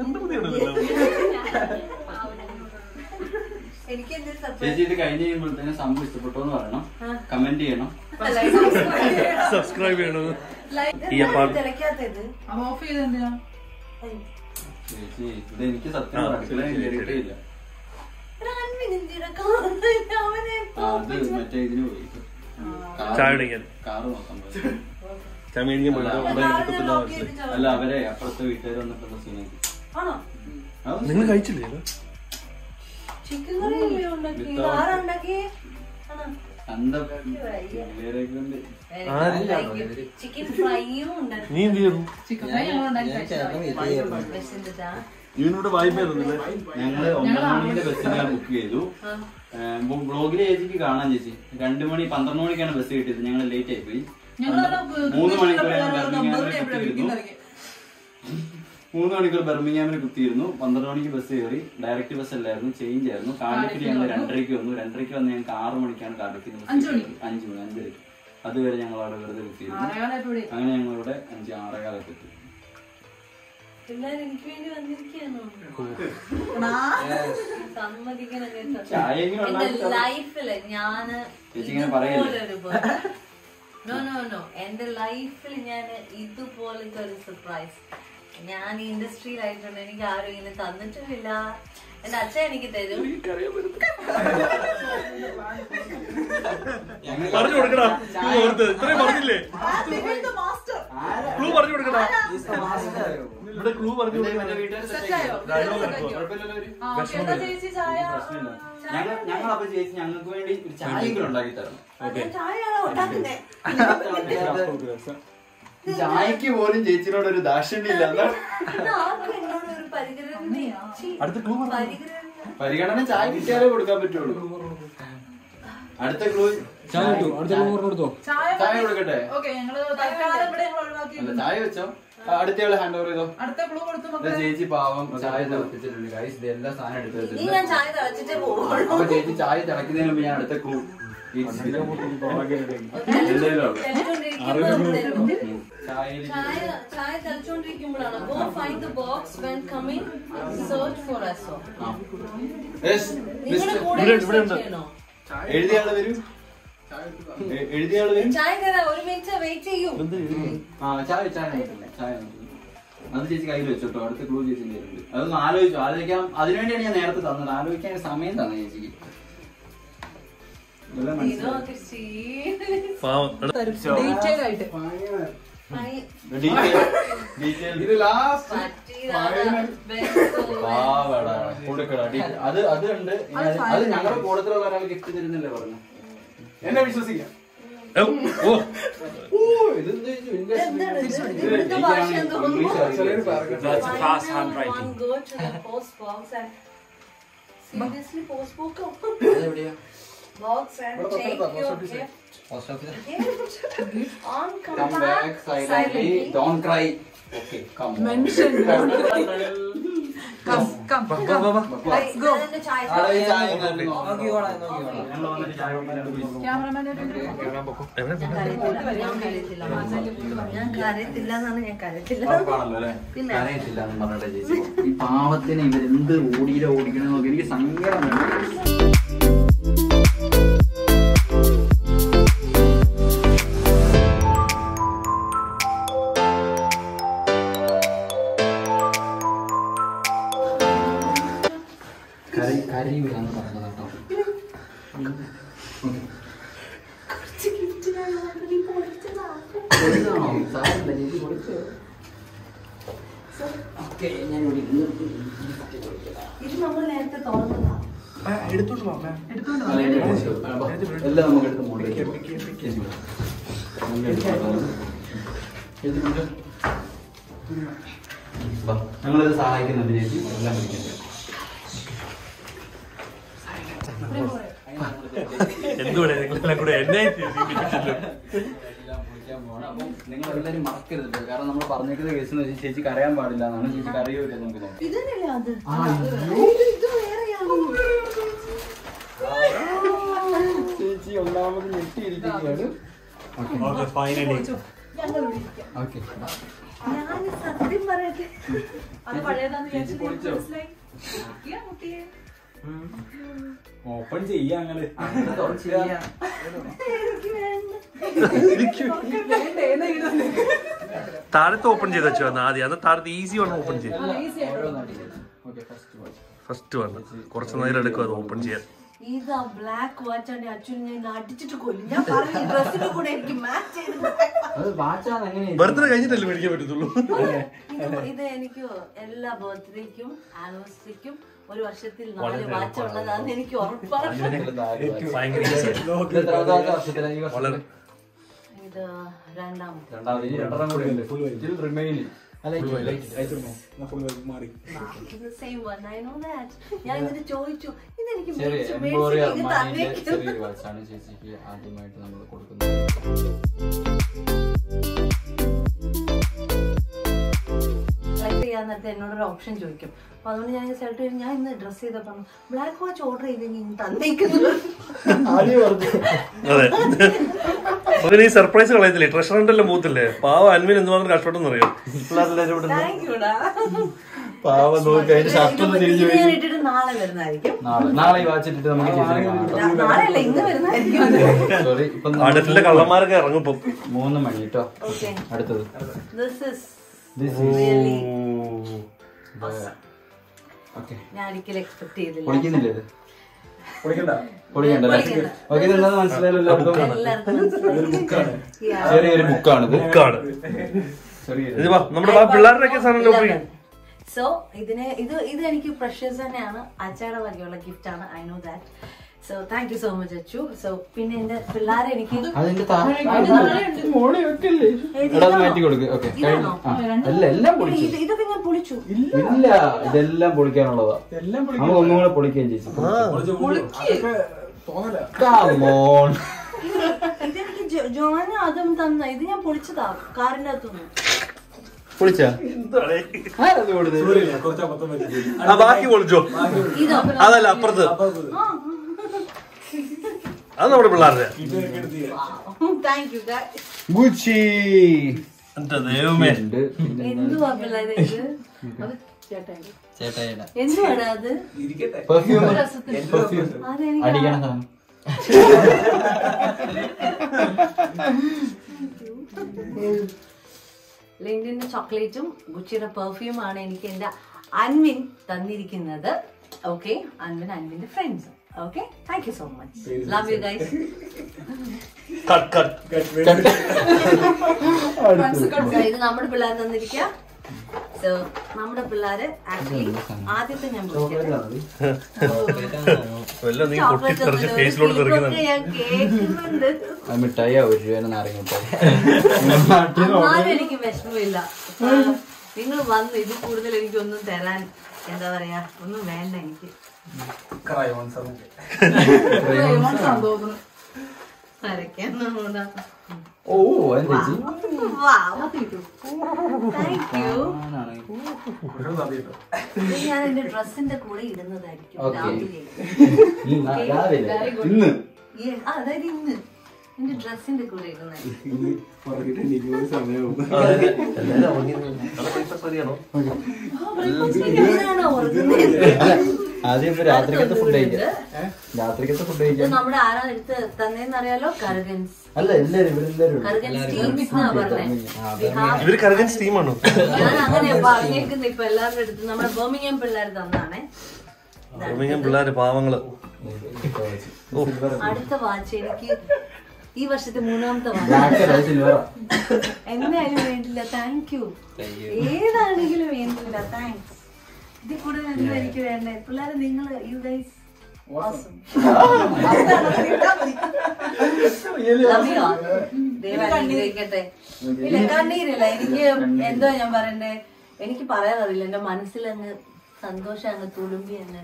എനിക്ക് എന്തൊരു ചേച്ചി സർപ്രൈസ് ഇത് കഴിഞ്ഞ് കഴിയുമ്പോഴത്തേനും സംഭവം ഇഷ്ടപ്പെട്ടോ എന്ന് പറയണം കമന്റ് ചെയ്യണം സബ്സ്ക്രൈബ് ചെയ്യണോ ഈ ഇതെന്താ അപ്പാ- തിരക്കാത്തത് അത് ഓഫ് ചെയ്ത് എന്തിനാ ചേച്ചി ഇത് എനിക്ക് സത്യം ആ, പറഞ്ഞാൽ അടുക്കളയിൽ ശരി, ശരി, കയറിയിട്ടേ ശരി. ഇല്ല റാൻവിൻ എന്തിനാ കാണുന്നത്? അവനെ ആ, അത് മറ്റേ ഇതിന് പോയി ചായ കുടിക്കാൻ. കാറ് നോക്കാൻ പോയി ചായ മേടിക്കാൻ പോയിട്ട് ഇവിടെ കിട്ടത്തില്ല ലോക്ക് മനസ്സിലായി ചെയ്തിട്ട് അല്ല അവരെ അപ്പുറത്തെ വീട്ടുകാർ വന്നിട്ടുള്ള സീനാക്കി ആണോ നിങ്ങൾ കഴിച്ചില്ലേ ഇത്? ചിക്കൻ കറി അല്ലേ ഉണ്ടാക്കി ആരാ ഉണ്ടാക്കി ആണോ അന്ത പിള്ളേരെയൊക്കെ കൊണ്ട് ചിക്കൻ ഫ്രൈയും ഉണ്ടാക്കി നീ എന്ത് ചെയ്തു ചിക്കൻ ഫ്രൈ ഞങ്ങൾ ഉണ്ടാക്കി കഴിച്ചതാ. വിശന്നിട്ടാ? നീനോട് വായ്പ തന്നില്ലേ ഞങ്ങള് ഒമ്പത് മണിന്റെ ബസ്സിനാണ് ബുക്ക് ചെയ്തു ബ്ലോഗിലെ ചേച്ചിക്ക് കാണാൻ ചേച്ചി രണ്ടു മണി പന്ത്രണ്ട് മണിക്കാണ് ബസ് കിട്ടിയത് ഞങ്ങൾ ലേറ്റ് ആയി പോയി ഞങ്ങൾ അവിടെ മൂന്ന് മണിക്കൂർ ഞാൻ നമ്പർ ബർമിംഗ്ഹാമിൽ ടേബിൾ കുത്തിയിരുന്നു ഇറങ്ങി മൂന്ന് മണിക്കൂർ ബർമിംഗ്ഹാമിൽ കുത്തിയിരുന്നു പന്ത്രണ്ട് മണിക്ക് ബസ് കയറി ഡയറക്റ്റ് ബസ് അല്ലായിരുന്നു ചേഞ്ച് ആയിരുന്നു കാർഡിഫിൽ ഞങ്ങൾ രണ്ടരയ്ക്ക് വന്നു രണ്ടരയ്ക്ക് വന്ന് ഞങ്ങൾക്ക് ആറ് മണിക്കാണ് കാർഡിഫിൽ അഞ്ച് മണി. അഞ്ചു മണി അഞ്ചരയ്ക്ക് അതുവരെ ഞങ്ങൾ അവിടെ വെറുതെ കുത്തിയിരുന്നു ആറേകാലായപ്പോ ഇവിടെ അങ്ങനെ ഞങ്ങളിവിടെ അഞ്ച് ആറേകാലൊക്കെ എത്തി പിള്ളേർ എനിക്ക് വേണ്ടി വന്നിരിക്കുകയാണോ സമ്മതിക്കണം കേട്ടോ ചായയെങ്കിലും എന്റെ ഉണ്ടാക്കി തരാം. ലൈഫില് ഞാന് ചേച്ചി ഇങ്ങനെ പറയല്ലേ? ഇതുപോലൊരു നോ നോ നോ എന്റെ ലൈഫിൽ ഞാൻ ഇതുപോലത്തെ ഒരു സർപ്രൈസ് ഞാൻ ഈ ഇൻഡസ്ട്രിയിലായിട്ടുണ്ട് എനിക്ക് ആരും ഇങ്ങനെ തന്നിട്ടുമില്ല എന്റെ അച്ഛൻ എനിക്ക് തരും ഞങ്ങൾ പറഞ്ഞു കൊടുക്കടാ ക്ലൂ ഓർത്ത് ഇത്രയും പറഞ്ഞില്ലേ മാസ്റ്റർ ക്ലൂ പറഞ്ഞു കൊടുക്കടാ ഇവിടെ ക്ലൂ പറഞ്ഞു മറ്റേ കൊടുക്കടാ വീട്ടുകാർ set സെറ്റായോ ആക്കിയോ? കുഴപ്പമില്ലല്ലോ അവര്? ആ ഓക്കെ എന്താ ചേച്ചി ചായ പ്രശ്നമില്ല. ഞങ്ങൾ ഞങ്ങൾ അപ്പൊ ചേച്ചി ഞങ്ങൾക്ക് വേണ്ടി ഒരു ചായയെങ്കിലും ഉണ്ടാക്കി തരണം ഞാൻ ചായയാണോ ഉണ്ടാക്കുന്നേ ചായക്ക് പോലും ചേച്ചിയോട് ഒരു ദാക്ഷിണ്യം ഇല്ല അതാണ് ഇത് ആർക്കും എന്നോട് ഒരു പരിഗണന ഛീ, അടുത്ത ക്ലൂ പരിഗണന പരിഗണന ചായ കിട്ടിയാലേ കൊടുക്കാൻ പറ്റുള്ളൂ അടുത്ത ക്ലൂ ചായ കിട്ടും അടുത്ത നൂറിന് കൊടുത്തോ ചായ ചായ കൊടുക്കട്ടെ ഓക്കെ ഞങ്ങള് തൽക്കാലം ഇവിടെ ഞങ്ങൾ ഒഴിവാക്കി അല്ല ചായ വെച്ചോ ആ, അടുത്തയാള് ഹാൻഡ് ഓവർ ചെയ്തോ അടുത്ത ക്ലൂ കൊടുത്തു ഇത് മക്കളെ ചേച്ചി പാവം ചായ തിളപ്പിച്ചിട്ടുണ്ട് ഗൈസ് ഇത് എല്ലാ സാധനം എടുത്ത് ഇനി വെച്ചിട്ടുണ്ട് ഞാൻ ചായ തിളച്ചിട്ടേ പോകുള്ളൂ അപ്പൊ ചേച്ചി ചായ തിളക്കുന്നതിന് മുമ്പ് ഞാൻ അടുത്ത ക്ലൂ ചായയിൽ ചായ ചായ തിളച്ചോണ്ടിരിക്കുമ്പോഴാണ് go find the box when coming search for അസോ Yes, നിങ്ങളുടെ mister. കൂടെ research ചെയ്യണോ എഴുതിയ ആള് വരൂ എ- എഴുതിയ ആള് വരും ചായ തരാം ഒരു മിനിറ്റ് വെയിറ്റ് ചെയ്യൂ ആ ചായ ചായ നോക്കില്ല, ചായ നോക്കില്ല. അത് ചേച്ചി കയ്യിൽ വെച്ചോട്ടോ അടുത്ത ക്ലൂ ചേച്ചി തരുന്നുണ്ട് അതൊന്ന് ആലോചിച്ചു ആലോചിക്കാം അതിനുവേണ്ടിയാണ് ഞാൻ നേരത്തെ തന്നത് ആലോചിക്കാൻ സമയം തന്നെ ചേച്ചിക്ക് ഇതെല്ലാം മനസ്സിലായി പാവം എടാ, ഡീറ്റെയിൽ ആയിട്ട് ഡീറ്റെയിൽ ഡീറ്റെയിൽ ഇത് ലാസ്റ്റ് പാവടാ കൊടുക്കടാ ഡീ- അത് അത് ഉണ്ട് ഇനി അത് അത് ഞങ്ങളുടെ കൂട്ടത്തിലുള്ള ഒരാൾ ഗിഫ്റ്റ് തരുന്നില്ലേ പറഞ്ഞു എന്നെ വിശ്വസിക്കാം ഓ, ഓ ഓ ഇതെന്ത് ഇത് വലിയ ഇവിടുത്തെ ഭാഷ എന്ന് തോന്നുന്നു. ഇംഗ്ലീഷ് അറിയില്ല. That's a fast handwriting. One go to the post box and seriously post box അതെവിടെയാ box and take your gift. Post office Gift on come, come back silently don't cry okay come mention come come come Let's go. എന്റെ ചായ ക്യാമറമാൻ ഞാൻ കരയത്തില്ല ഞാൻ കരയത്തില്ല എന്നാണ് ഞാൻ കരയത്തില്ല ഉറപ്പാണല്ലോ അല്ലേ അറിയത്തില്ല എന്ന് പറഞ്ഞിട്ട് ചേച്ചി ഈ പാവത്തിന് ഇവരെന്ത് ഓടിയില ഓടിക്കണെന്ന് നോക്കി എനിക്ക് സങ്കടം വന്നു. കരി കരയൂലെന്ന് പറഞ്ഞത് കേട്ടോ കൊടുത്തതാണോ? സാരമില്ല, ചേച്ചി കൊടുത്തോ? ഓക്കേ, ഞാൻ ഇവിടെ ഇരുന്ന് ഇത് നമ്മൾ നേരത്തെ തുറന്നതാ എല്ലാം നമുക്ക് എടുത്ത് മുകളിലേക്ക് പോകാം. ചേച്ചി വാ. നമുക്ക് എടുത്ത് പോകാം. ചേച്ചി കൊണ്ട്. വാ. ഞങ്ങളിത് സഹായിക്കുന്നുണ്ട് ചേച്ചി എല്ലാം പിടിക്കട്ടെ എന്തുവിടെ നിങ്ങളെല്ലാം കൂടെ എന്നെ തിരിപ്പിച്ചിട്ട് നിങ്ങൾ എല്ലാവരും മറക്കരുത് കേട്ടോ. കാരണം നമ്മൾ പറഞ്ഞിരിക്കുന്ന കേസ് എന്ന് വെച്ചാൽ ചേച്ചി കരയാൻ പാടില്ല എന്നാണ് ചേച്ചി കരയൂല നമുക്ക് നോക്കാം ഇതന്നെയല്ലേ അത് ആ, ഇത് ഇത് വേറെയാണോ ചേച്ചി ഒന്നാമത് ഞെട്ടിയിരിക്കുകയാണ് Okay, finally. ഓക്കെ ഞാൻ സത്യം പറയട്ടെ അത് പഴയതാന്ന് ചേച്ചി പൊളിച്ചോ? മനസ്സിലായി ഇരിക്കുക കുട്ടിയെ ഓപ്പൺ ചെയ്യാ ഞങ്ങള് എനിക്ക് വേണ്ട താഴത്ത് ഓപ്പൺ ചെയ്ത് വെച്ചു വന്ന ആദ്യം അത് താഴത്ത് ഈസി വൺ ഓപ്പൺ ചെയ്ത് ഓക്കെ ഫസ്റ്റ് വാച്ച് ഫസ്റ്റ് വന്ന് കുറച്ച് നേരം എടുക്കും അത് ഓപ്പൺ ചെയ്യാൻ ഇത് ആ ബ്ലാക്ക് വാച്ചാണ് അച്ഛൻ ഞാൻ അടിച്ചിട്ട് കൊല്ലും ഞാൻ പറഞ്ഞു ഡ്രസ്സിന്റെ കൂടെ എനിക്ക് മാച്ച് ചെയ്ത് അത് വാച്ചാണ് എങ്ങനെ ബർത്ത്ഡേ കഴിഞ്ഞിട്ടല്ലേ മേടിക്കാൻ പറ്റത്തുള്ളൂ ഇത് ഇത് എനിക്ക് എല്ലാ ബർത്ത്ഡേക്കും ആനിവേഴ്സറിക്കും ഒരു വർഷത്തിൽ നാല് വാച്ച് ഉള്ളതാന്ന് എനിക്ക് ഉറപ്പാണ് ഭയങ്കര ഈസി വർഷത്തിലായി ഈ വർഷം വളരെ ഇത് രണ്ടാമത്തെ രണ്ടാമത് ഇനി രണ്ടെണ്ണം കൂടി ഉണ്ട് Still remaining. മാറി same one I know that ഞാൻ എന്നിട്ട് ചോദിച്ചു ഇതെനിക്ക് ചെറിയ മേടിച്ച് എംബോറിയ മേടിച്ച് ഇങ്ങ് അർമാനിയിലെ തന്നേക്ക്. ചെറിയൊരു വാച്ചാണ് ചേച്ചിക്ക് ആദ്യമായിട്ട് നമ്മൾ കൊടുക്കുന്നത് സെലക്ട് ചെയ്യാൻ നേരത്തെ എന്നോടൊരു ഓപ്ഷൻ ചോദിക്കും അപ്പൊ അതുകൊണ്ട് ഞാൻ സെലക്ട് ചെയ്ത് ഞാൻ ഇന്ന് ഡ്രസ് ചെയ്തപ്പോ ബ്ലാക്ക് വാച്ച് ഓർഡർ ചെയ്തെങ്കിൽ ഇന്ന് തന്നേക്കുന്നു അതെ അതിന് ഈ സർപ്രൈസ് കളയത്തില്ലേ ട്രഷറന്റെ മൂത്തില്ലേ പാവം അൻവിൻ എന്തുമാത്രം കഷ്ടപ്പെട്ടെന്ന് അറിയാം പിള്ളേരെല്ലാരും ഇവിടെ നിന്ന് താങ്ക് യുടാ പാവം നോക്കി അതിന്റെ ഷർട്ട് ഒന്ന് തിരിഞ്ഞു ഇത് ഞാൻ ഇട്ടിട്ട് നാളെ വരുന്നതായിരിക്കും നാളെ നാളെ ഈ വാച്ചിട്ടിട്ട് നമുക്ക് ചേച്ചിനെ നാളെ അല്ല ഇന്ന് വരുന്നതായിരിക്കും സോറി ഇപ്പൊ അടുത്തിലെ കള്ളന്മാരൊക്കെ ഇറങ്ങും ഇപ്പം മൂന്ന് മണി കേട്ടോ ഓക്കെ അടുത്തത് this is This really okay ഞാൻ ഒരിക്കലും എക്സ്പെക്ട് ചെയ്തില്ല പൊളിക്കുന്നില്ലേ ഇത് പൊളിക്കണ്ട പൊളിക്കണ്ടല്ലേ പൊളിക്കണ്ട. ഓക്കെ ഇത് എന്താന്ന് മനസ്സിലായല്ലോ എല്ലാവർക്കും എല്ലാവർക്കും മനസ്സിലായി. Yeah. ചെറിയൊരു ബുക്കാണിത് ബുക്കാണ് ചെറിയൊരു ഇത് വാ നമ്മുടെ വാ പിള്ളേരുടെയൊക്കെ സാധനം ഒപ്പിക്കും സോ ഇതിന് ഇത് ഇത് എനിക്ക് പ്രഷ്യസ് തന്നെയാണ് അച്ചയുടെ വകയുള്ള ഗിഫ്റ്റ് ആണ് I know that so thank you so much Achu so പിന്നെ എന്റെ പിള്ളേരെ എനിക്ക് അതിന്റെ താഴെ ഏത് എടാ അത് ഇതാണോ? മാറ്റി കൊടുക്ക് ഓക്കെ ഇതാണോ? അല്ല എല്ലാം പൊളിച്ചു ഇത് ഇതൊക്കെ ഞാൻ പൊളിച്ചു ഇല്ല ഇതെല്ലാം പൊളിക്കാനുള്ളതാ എല്ലാം നമ്മൾ ഒന്നും കൂടെ പൊളിക്കുകയും ചെയ്തു അതൊക്കെ തോന്നല Come on. ഇതെനിക്ക് ജോ- ജോന് അതും തന്ന ഇത് ഞാൻ പൊളിച്ചതാ കാറിന്റെ അകത്തുനിന്ന് പൊളിച്ചാ എന്താണ് ആരത് കൊടുത്തത് കുറച്ച് അബദ്ധം പറ്റി ആ ബാക്കി പൊളിച്ചോ ഇതോ അതല്ല അപ്പുറത്ത് അത് നമ്മുടെ പിള്ളേരുടെ ഇതൊക്കെ എടുത്ത് താങ്ക് യു ഗുച്ചി എന്റെ ദൈവമേ ഉണ്ട് എന്തുവാ പിള്ളേരെ ഇത് അത് ചേട്ടായി ചേട്ടായിട എന്തുവാടാ അത് ഇരിക്കട്ടെ പെർഫ്യൂം രസത്തിന് പെർഫ്യൂം അതെനിക്ക് അടിക്കണ സാധനം ലിൻഡിന്റെ ചോക്ലേറ്റും ഗുച്ചിയുടെ പെർഫ്യൂമാണ് എനിക്ക് എന്റെ അൻവിൻ തന്നിരിക്കുന്നത് ഓക്കെ അൻവിൻ അൻവിന്റെ friends okay thank you so much love you guys cut cut ഇത് നമ്മുടെ പിള്ളേർ തന്നിരിക്കുക സോ നമ്മുടെ പിള്ളേര് ആക്ച്വലി ആദ്യത്തെ ഞാൻ വിളിക്കട്ടെ. വല്ല നീ ചോക്ലേറ്റ് പൊട്ടിത്തെറിച്ച് തന്നില്ല. ഫേസിലോട്ട് ഇതൊക്കെ തെറിക്കുന്നുണ്ട് ഞാൻ കേൾക്കുന്നുണ്ട് ആ മിഠായി ഒരു രൂപ നാരങ്ങ മിഠായി എന്നാലും എനിക്ക് വിഷമമില്ല നിങ്ങൾ വന്ന് ഇത് കൂടുതൽ എനിക്കൊന്നും തരാൻ എന്താ പറയാ ഒന്നും വേണ്ട എനിക്ക് ക്രയോൺസ് തോന്നുന്നു വരയ്ക്കാൻ നമ്മളുടെ ഓ എന്താ ചേച്ചി താങ്ക് യു ആണാണ്. ഇത് ഞാൻ എന്റെ ഡ്രസ്സിന്റെ കൂടെ ഇടുന്നതായിരിക്കും Okay. രാവിലെ ഈ നാ- രാവിലെ ഇന്ന് ഈ- ആ, അതായത് ഇന്ന് എന്റെ ഡ്രസ്സിന്റെ കൂടെ ഇടുന്നതായിരിക്കും ഇതിനാണോ ഓർക്കുന്നത് ആദ്യം ഇപ്പൊ രാത്രിക്കത്തെ ഫുഡ് കഴിക്കാം രാത്രിക്കത്തെ ഫുഡ് ഇത് കഴിക്കാം നമ്മുടെ ആരാ എടുത്ത് തന്നേന്ന് അറിയാലോ കറുകൻസ് അല്ല എല്ലാരും ഇവരെല്ലാരും കറുകൻസ് ടീംസ് എന്നാ പറഞ്ഞേ ഇവര് കരകൻ ടീമാണോ ഞാൻ അങ്ങനെ പറഞ്ഞേക്കുന്ന ഇപ്പൊ എല്ലാവരുടെ അടുത്ത് നമ്മുടെ ബോമിങ്ങം പിള്ളേർ തന്നാണേ ബർമിംഗം പിള്ളേര് പാവങ്ങള് അടുത്ത വാച്ച് എനിക്ക് ഈ വർഷത്തെ മൂന്നാമത്തെ വാച്ച് ബ്ലാക്ക് സിൽവറാ എന്തായാലും വേണ്ടില്ല താങ്ക് യു ഏതാണെങ്കിലും വേണ്ടില്ല താങ്ക്സ് ഇതിൽ കൂടെ എന്താ എനിക്ക് വേണ്ടേ പിള്ളേരെ നിങ്ങൾ യു ഗൈസ് അനുഗ്രഹിക്കട്ടെ ഇല്ല കണ്ണീരില്ല എനിക്ക് എന്തോ ഞാൻ പറയണ്ടേ എനിക്ക് പറയാനറിയില്ല എന്റെ മനസ്സിലങ്ങ് സന്തോഷം അങ്ങ് തുളുമ്പി അങ്ങ്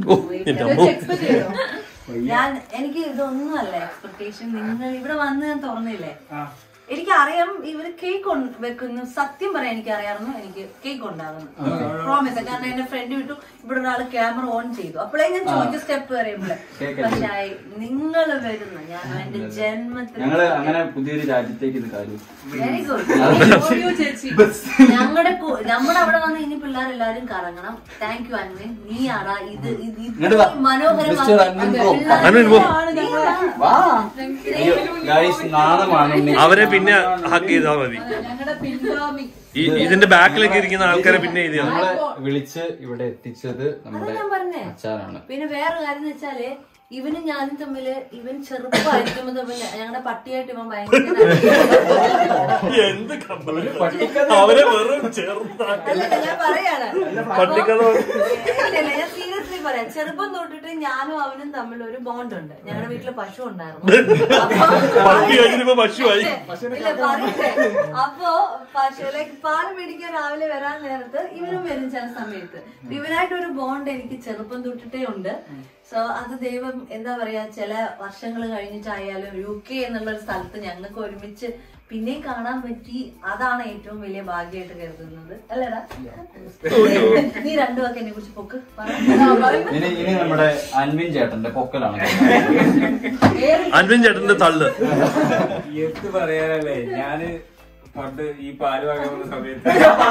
ഞാൻ എനിക്ക് ഇതൊന്നും അല്ല എക്സ്പെക്ടേഷൻ നിങ്ങൾ ഇവിടെ വന്ന് ഞാൻ തുറന്നില്ലേ എനിക്കറിയാം ഇവര് കേക്ക് വെക്കുന്നു സത്യം പറയാൻ എനിക്ക് അറിയാമായിരുന്നു എനിക്ക് കേക്ക് ഉണ്ടാകുന്നു പ്രോമിസ് കാരണം എന്റെ ഫ്രണ്ട് വിട്ടു ഇവിടെ ഒരാൾ ക്യാമറ ഓൺ ചെയ്തു അപ്പോഴേ ഞാൻ ചോദിച്ച സ്റ്റെപ്പ് പറയുമ്പോഴേ പക്ഷേ നിങ്ങൾ വരുന്നു ഞാൻ എന്റെ ജന്മത്തിൽ ഞങ്ങള് അങ്ങനെ പുതിയൊരു രാജ്യത്തേക്ക് ഇത് കാര്യം വെരി ഗുഡ് ചേച്ചി ഞങ്ങളുടെ നമ്മുടെ അവിടെ വന്ന് ഇനി പിള്ളേർ എല്ലാരും കറങ്ങണം താങ്ക് യു അൻവിൻ നീ ആടാ ഇത് ഇത് ഇങ്ങോട്ട് വാ. Mister Anvin bro. Anvin bro. വാ ഗൈസ് നാണമാണ് ഉണ്ണി. അവരെ പിന്നെ ഹക്ക് ചെയ്താ മതി ഞങ്ങളുടെ പിൻഗാമി ഈ ഇതിന്റെ ബാക്കിലൊക്കെ ഇരിക്കുന്ന ആൾക്കാരെ പിന്നെ ഇത് ചെയ്യണം. നമ്മളെ വിളിച്ച് ഇവിടെ എത്തിച്ചത് നമ്മുടെ ഞാൻ പറഞ്ഞേ അച്ഛനാണ് പിന്നെ വേറെ കാര്യം എന്ന് വെച്ചാല് ഇവനും ഞാനും തമ്മില് ഇവൻ ചെറുപ്പമായിരിക്കുമ്പോ തമ്മിൽ ഞങ്ങളുടെ പട്ടിയായിട്ട് ഇവൻ ഭയങ്കര എന്ത് കമ്പനി അവരെ വെറും ചേർന്നാക്കി അല്ലല്ല, ഞാൻ പറയാണ് പട്ടിക്കഥ ഇല്ലല്ല, ഞാൻ സീരിയസ്ലി പറയാം ചെറുപ്പം തൊട്ടിട്ട് ഞാനും അവനും തമ്മിൽ ഒരു ബോണ്ട് ഉണ്ട് ഞങ്ങളുടെ വീട്ടില് പശു ഉണ്ടായിരുന്നു പട്ടി കഴിഞ്ഞിപ്പോ പശുവായി ഇല്ല, പറയട്ടെ. അപ്പൊ പശു ലൈക്ക് പാല് മേടിക്കാൻ രാവിലെ വരാൻ നേരത്ത് ഇവനും വരും ചില സമയത്ത് ഇവനായിട്ട് ഒരു ബോണ്ട് എനിക്ക് ചെറുപ്പം തൊട്ടിട്ടേ ഉണ്ട് സോ അത് ദൈവം എന്താ പറയാ ചില വർഷങ്ങൾ കഴിഞ്ഞിട്ടായാലും യു കെ എന്നുള്ള ഒരു സ്ഥലത്ത് ഞങ്ങൾക്ക് ഒരുമിച്ച് പിന്നെയും കാണാൻ പറ്റി അതാണ് ഏറ്റവും വലിയ ഭാഗ്യമായിട്ട് കരുതുന്നത് അല്ലേടാ നീ രണ്ടു വാക്ക് എന്നെ കുറിച്ച് പൊക്ക് പറ. ഇനി ഇനി നമ്മുടെ അൻവിൻ ചേട്ടന്റെ പൊക്കലാണ് അൻവിൻ ചേട്ടന്റെ തള്ള് എന്ത് പറയാനല്ലേ ഞാന് പണ്ട് ഈ പാല് വാങ്ങാൻ വന്ന സമയത്ത്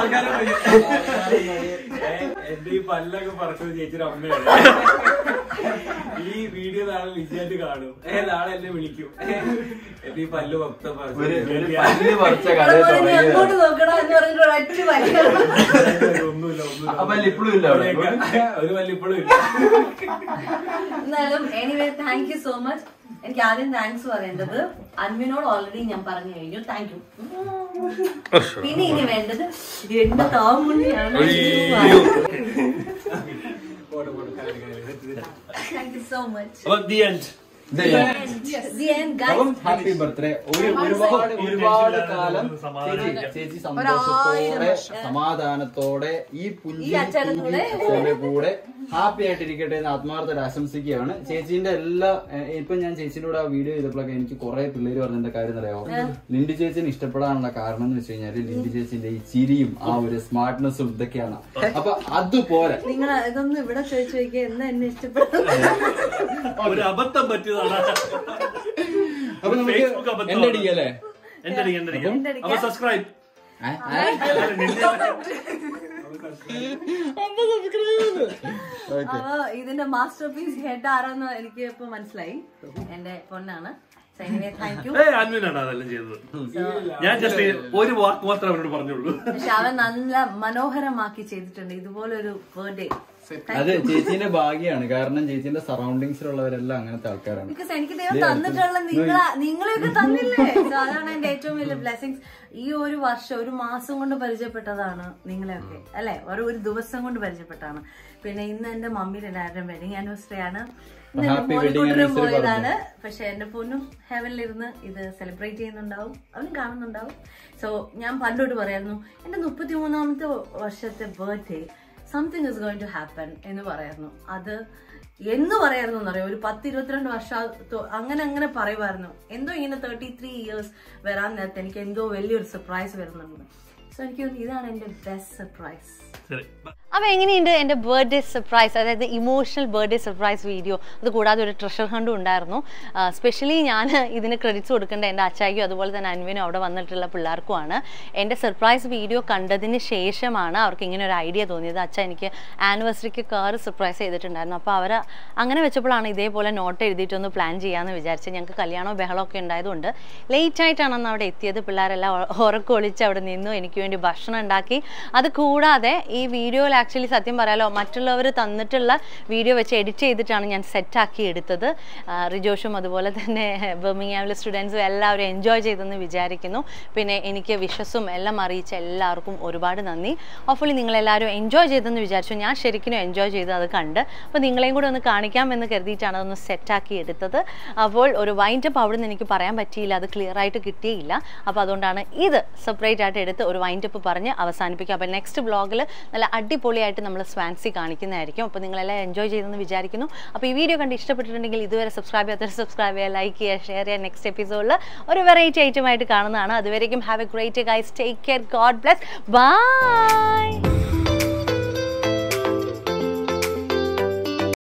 ഏ, എന്റെ ഈ പല്ലൊക്കെ പറിച്ചത് ചേച്ചിയുടെ അമ്മയാണ് ഈ വീഡിയോ നാളെ വിജയായിട്ട് കാണും ഏ നാളെ എന്നെ വിളിക്കും എന്റെ ഈ പല്ല് മൊത്തം ഒരു ഒരു പറിച്ചു പല്ല് പറിച്ച കട ഇവിടെ മോനെ നീ തുടങ്ങിയത് അങ്ങോട്ട് നോക്കടാ എന്ന് പറഞ്ഞിട്ട് ഒരൊറ്റ വലിക്കണം ഒന്നുമില്ല ഒന്നുമില്ല ആ പല്ല് ഇപ്പോഴും ഇല്ല അവിടെ ഒരു പല്ല് ഇപ്പോഴും ഇല്ല എന്നാലും anyway thank you so much എനിക്ക് ആദ്യം താങ്ക്സ് പറയേണ്ടത് അൻവിനോട് ഓൾറെഡി ഞാൻ പറഞ്ഞു കഴിഞ്ഞു താങ്ക് യു പിന്നെ ഇനി വേണ്ടത് എന്റെ താമുണ്ണിയാണ് അയ്യോ. താങ്ക് യു സോ മച്ച് അപ്പൊ ദി എൻഡ് അപ്പം ഹാപ്പി ബർത്ത്ഡേ ഒരു ഒരുപാട് ഒരുപാട് കാലം ചേച്ചി ചേച്ചി സന്തോഷത്തോടെ സമാധാനത്തോടെ ഈ ഈ അച്ഛന്റെ കൂടെ. പുഞ്ചിന്റെ കൂടെ ഹാപ്പി ആയിട്ടിരിക്കട്ടെ എന്ന് ആത്മാർത്ഥ ആശംസിക്കുകയാണ് ചേച്ചീന്റെ എല്ലാ ഏഹ്, ഇപ്പൊ ഞാൻ ചേച്ചിയുടെ കൂടെ ആ വീഡിയോ ചെയ്തപ്പോഴൊക്കെ എനിക്ക് കുറെ പിള്ളേര് പറഞ്ഞ കാര്യം അറിയാമോ ലിൻഡി ചേച്ചിനെ ഇഷ്ടപ്പെടാനുള്ള കാരണം എന്ന് വെച്ച് കഴിഞ്ഞാല് ലിൻഡി ചേച്ചിന്റെ ഈ ചിരിയും ആ ഒരു സ്മാർട്ട്നെസ്സും ഇതൊക്കെയാണ് അപ്പൊ അതുപോലെ നിങ്ങൾ ഇതൊന്നും ഇവിടെ ചോദിച്ചു നോക്കിയാൽ എന്താ എന്നെ ഇഷ്ടപ്പെടുന്നത് ഒരു അബദ്ധം പറ്റിയതാണ് അപ്പൊ നമുക്ക് Facebook അബദ്ധമാണ്. എന്റെ അടിക്കല്ലേ എന്റെ അടിക്ക്, എന്റെ അടിക്ക്. അപ്പൊ സബ്സ്ക്രൈബ് അപ്പൊ ഇതിന്റെ മാസ്റ്റർ പീസ് ഹെഡ് ആരാന്ന് എനിക്ക് ഇപ്പൊ മനസ്സിലായി എന്റെ പൊന്നാണ് താങ്ക് യു ഏ അൻവിനാണ് അതെല്ലാം ചെയ്തത് ഞാൻ ജസ്റ്റ് ഒരു വാക്ക് മാത്രമേ അവനോട് പറഞ്ഞുള്ളൂ പക്ഷെ അവൻ നല്ല മനോഹരമാക്കി ചെയ്തിട്ടുണ്ട് ഇതുപോലൊരു ബർത്ത്ഡേ അത് ചേച്ചീന്റെ ഭാഗ്യമാണ് കാരണം ചേച്ചീന്റെ സറൗണ്ടിങ്സിലുള്ളവരെല്ലാം അങ്ങനത്തെ ആൾക്കാരാണ് ബിക്കോസ് എനിക്ക് ദൈവം തന്നിട്ടുള്ള നിങ്ങൾ നിങ്ങളെയൊക്കെ തന്നില്ലേ So അതാണ് എന്റെ ഏറ്റവും വലിയ ബ്ലെസ്സിങ്സ് ഈ ഒരു വർഷം ഒരു മാസം കൊണ്ട് പരിചയപ്പെട്ടതാണ് നിങ്ങളെയൊക്കെ അല്ലെ ഒരു ഒരു ദിവസം കൊണ്ട് പരിചയപ്പെട്ടാണ് പിന്നെ ഇന്ന് എന്റെ മമ്മിയുടെ എല്ലാവരുടെയും വെഡിങ് ആനിവേഴ്സറി ആണ് ഇന്ന് എന്റെ Happy wedding മോനിക്കുട്ടനും anniversary പോയതാണ് പക്ഷെ എന്റെ പൊന്നും ഹെവനിലിരുന്ന് ഇത് സെലിബ്രേറ്റ് ചെയ്യുന്നുണ്ടാവും അവനും കാണുന്നുണ്ടാവും സോ ഞാൻ പണ്ടോട്ട് പറയായിരുന്നു എന്റെ മുപ്പത്തി മൂന്നാമത്തെ വർഷത്തെ birthday something is going to happen എന്ന് പറയായിരുന്നു അത് എന്ന് പറയായിരുന്നു എന്നറിയോ ഒരു പത്ത് ഇരുപത്തിരണ്ട് വർഷം അങ്ങനെ അങ്ങനെ പറയുമായിരുന്നു എന്തോ ഇങ്ങനെ തേർട്ടി ത്രീ ഇയേഴ്സ് വരാൻ നേരത്തെ എനിക്ക് എന്തോ വലിയൊരു സർപ്രൈസ് വരുന്നുണ്ട് സോ എനിക്ക് തോന്നുന്നു ഇതാണ് എന്റെ ബെസ്റ്റ് സർപ്രൈസ് ശരി അപ്പോൾ എങ്ങനെയുണ്ട് എൻ്റെ ബർത്ത്ഡേ സർപ്രൈസ് അതായത് ഇമോഷണൽ ബർത്ത്ഡേ സർപ്രൈസ് വീഡിയോ അത് കൂടാതെ ഒരു ട്രഷർ ഹണ്ടും ഉണ്ടായിരുന്നു സ്പെഷ്യലി ഞാൻ ഇതിന് ക്രെഡിറ്റ്സ് കൊടുക്കേണ്ട എൻ്റെ അച്ചായിക്കും അതുപോലെ തന്നെ അൻവിനും അവിടെ വന്നിട്ടുള്ള പിള്ളേർക്കുമാണ് എൻ്റെ സർപ്രൈസ് വീഡിയോ കണ്ടതിന് ശേഷമാണ് അവർക്ക് ഇങ്ങനെ ഒരു ഐഡിയ തോന്നിയത് അച്ഛ എനിക്ക് ആനിവേഴ്സറിക്ക് കാർ സർപ്രൈസ് ചെയ്തിട്ടുണ്ടായിരുന്നു അപ്പോൾ അവർ അങ്ങനെ വെച്ചപ്പോഴാണ് ഇതേപോലെ നോട്ട് എഴുതിയിട്ടൊന്ന് പ്ലാൻ ചെയ്യാമെന്ന് വിചാരിച്ചത് ഞങ്ങൾക്ക് കല്യാണവും ബഹളമൊക്കെ ഉണ്ടായതുകൊണ്ട് ലേറ്റ് ആയിട്ടാണ് അന്ന് അവിടെ എത്തിയത് പിള്ളേരെല്ലാം ഉ- ഉറക്കമൊളിച്ച് അവിടെ നിന്നു എനിക്ക് വേണ്ടി ഭക്ഷണം ഉണ്ടാക്കി അത് കൂടാതെ ഈ വീഡിയോയിൽ ആക്ച്വലി സത്യം പറയാലോ മറ്റുള്ളവർ തന്നിട്ടുള്ള വീഡിയോ വെച്ച് എഡിറ്റ് ചെയ്തിട്ടാണ് ഞാൻ സെറ്റാക്കി എടുത്തത് ആ, റിജോഷും അതുപോലെ തന്നെ ബർമിങ്ങാമിലെ സ്റ്റുഡൻസും എല്ലാവരും എൻജോയ് ചെയ്തെന്ന് വിചാരിക്കുന്നു പിന്നെ എനിക്ക് വിഷസും എല്ലാം അറിയിച്ച എല്ലാവർക്കും ഒരുപാട് നന്ദി ഹോപ്പ്ഫുള്ളി നിങ്ങളെല്ലാവരും എൻജോയ് ചെയ്തെന്ന് വിചാരിച്ചു ഞാൻ ശരിക്കും എൻജോയ് ചെയ്ത് അത് കണ്ട് അപ്പോൾ നിങ്ങളെയും കൂടെ ഒന്ന് കാണിക്കാമെന്ന് കരുതിയിട്ടാണ് അതൊന്ന് സെറ്റാക്കി എടുത്തത് അപ്പോൾ ഒരു വൈൻഡപ്പ് അവിടെ നിന്ന് എനിക്ക് പറയാൻ പറ്റിയില്ല അത് ക്ലിയർ ആയിട്ട് കിട്ടിയില്ല അപ്പോൾ അതുകൊണ്ടാണ് ഇത് സെപ്പറേറ്റ് ആയിട്ട് എടുത്ത് ഒരു വൈൻഡപ്പ് പറഞ്ഞ് അവസാനിപ്പിക്കുക അപ്പോൾ നെക്സ്റ്റ് ബ്ലോഗിൽ നല്ല അടിപൊളിയായിട്ട് നമ്മൾ സ്വാൻസി കാണിക്കുന്നതായിരിക്കും അപ്പോൾ നിങ്ങളെല്ലാം എൻജോയ് ചെയ്തെന്ന് വിചാരിക്കുന്നു അപ്പോൾ ഈ വീഡിയോ കണ്ട് ഇഷ്ടപ്പെട്ടിട്ടുണ്ടെങ്കിൽ ഇതുവരെ സബ്സ്ക്രൈബ് ചെയ്യാത്തവർ സബ്സ്ക്രൈബ് ചെയ്യുക ലൈക്ക് ചെയ്യുക ഷെയർ ചെയ്യുക നെക്സ്റ്റ് എപ്പിസോഡിൽ ഒരു വെറൈറ്റി ഐറ്റമായിട്ട് കാണുന്നതാണ് അതുവരേക്കും have a great guys take care God bless by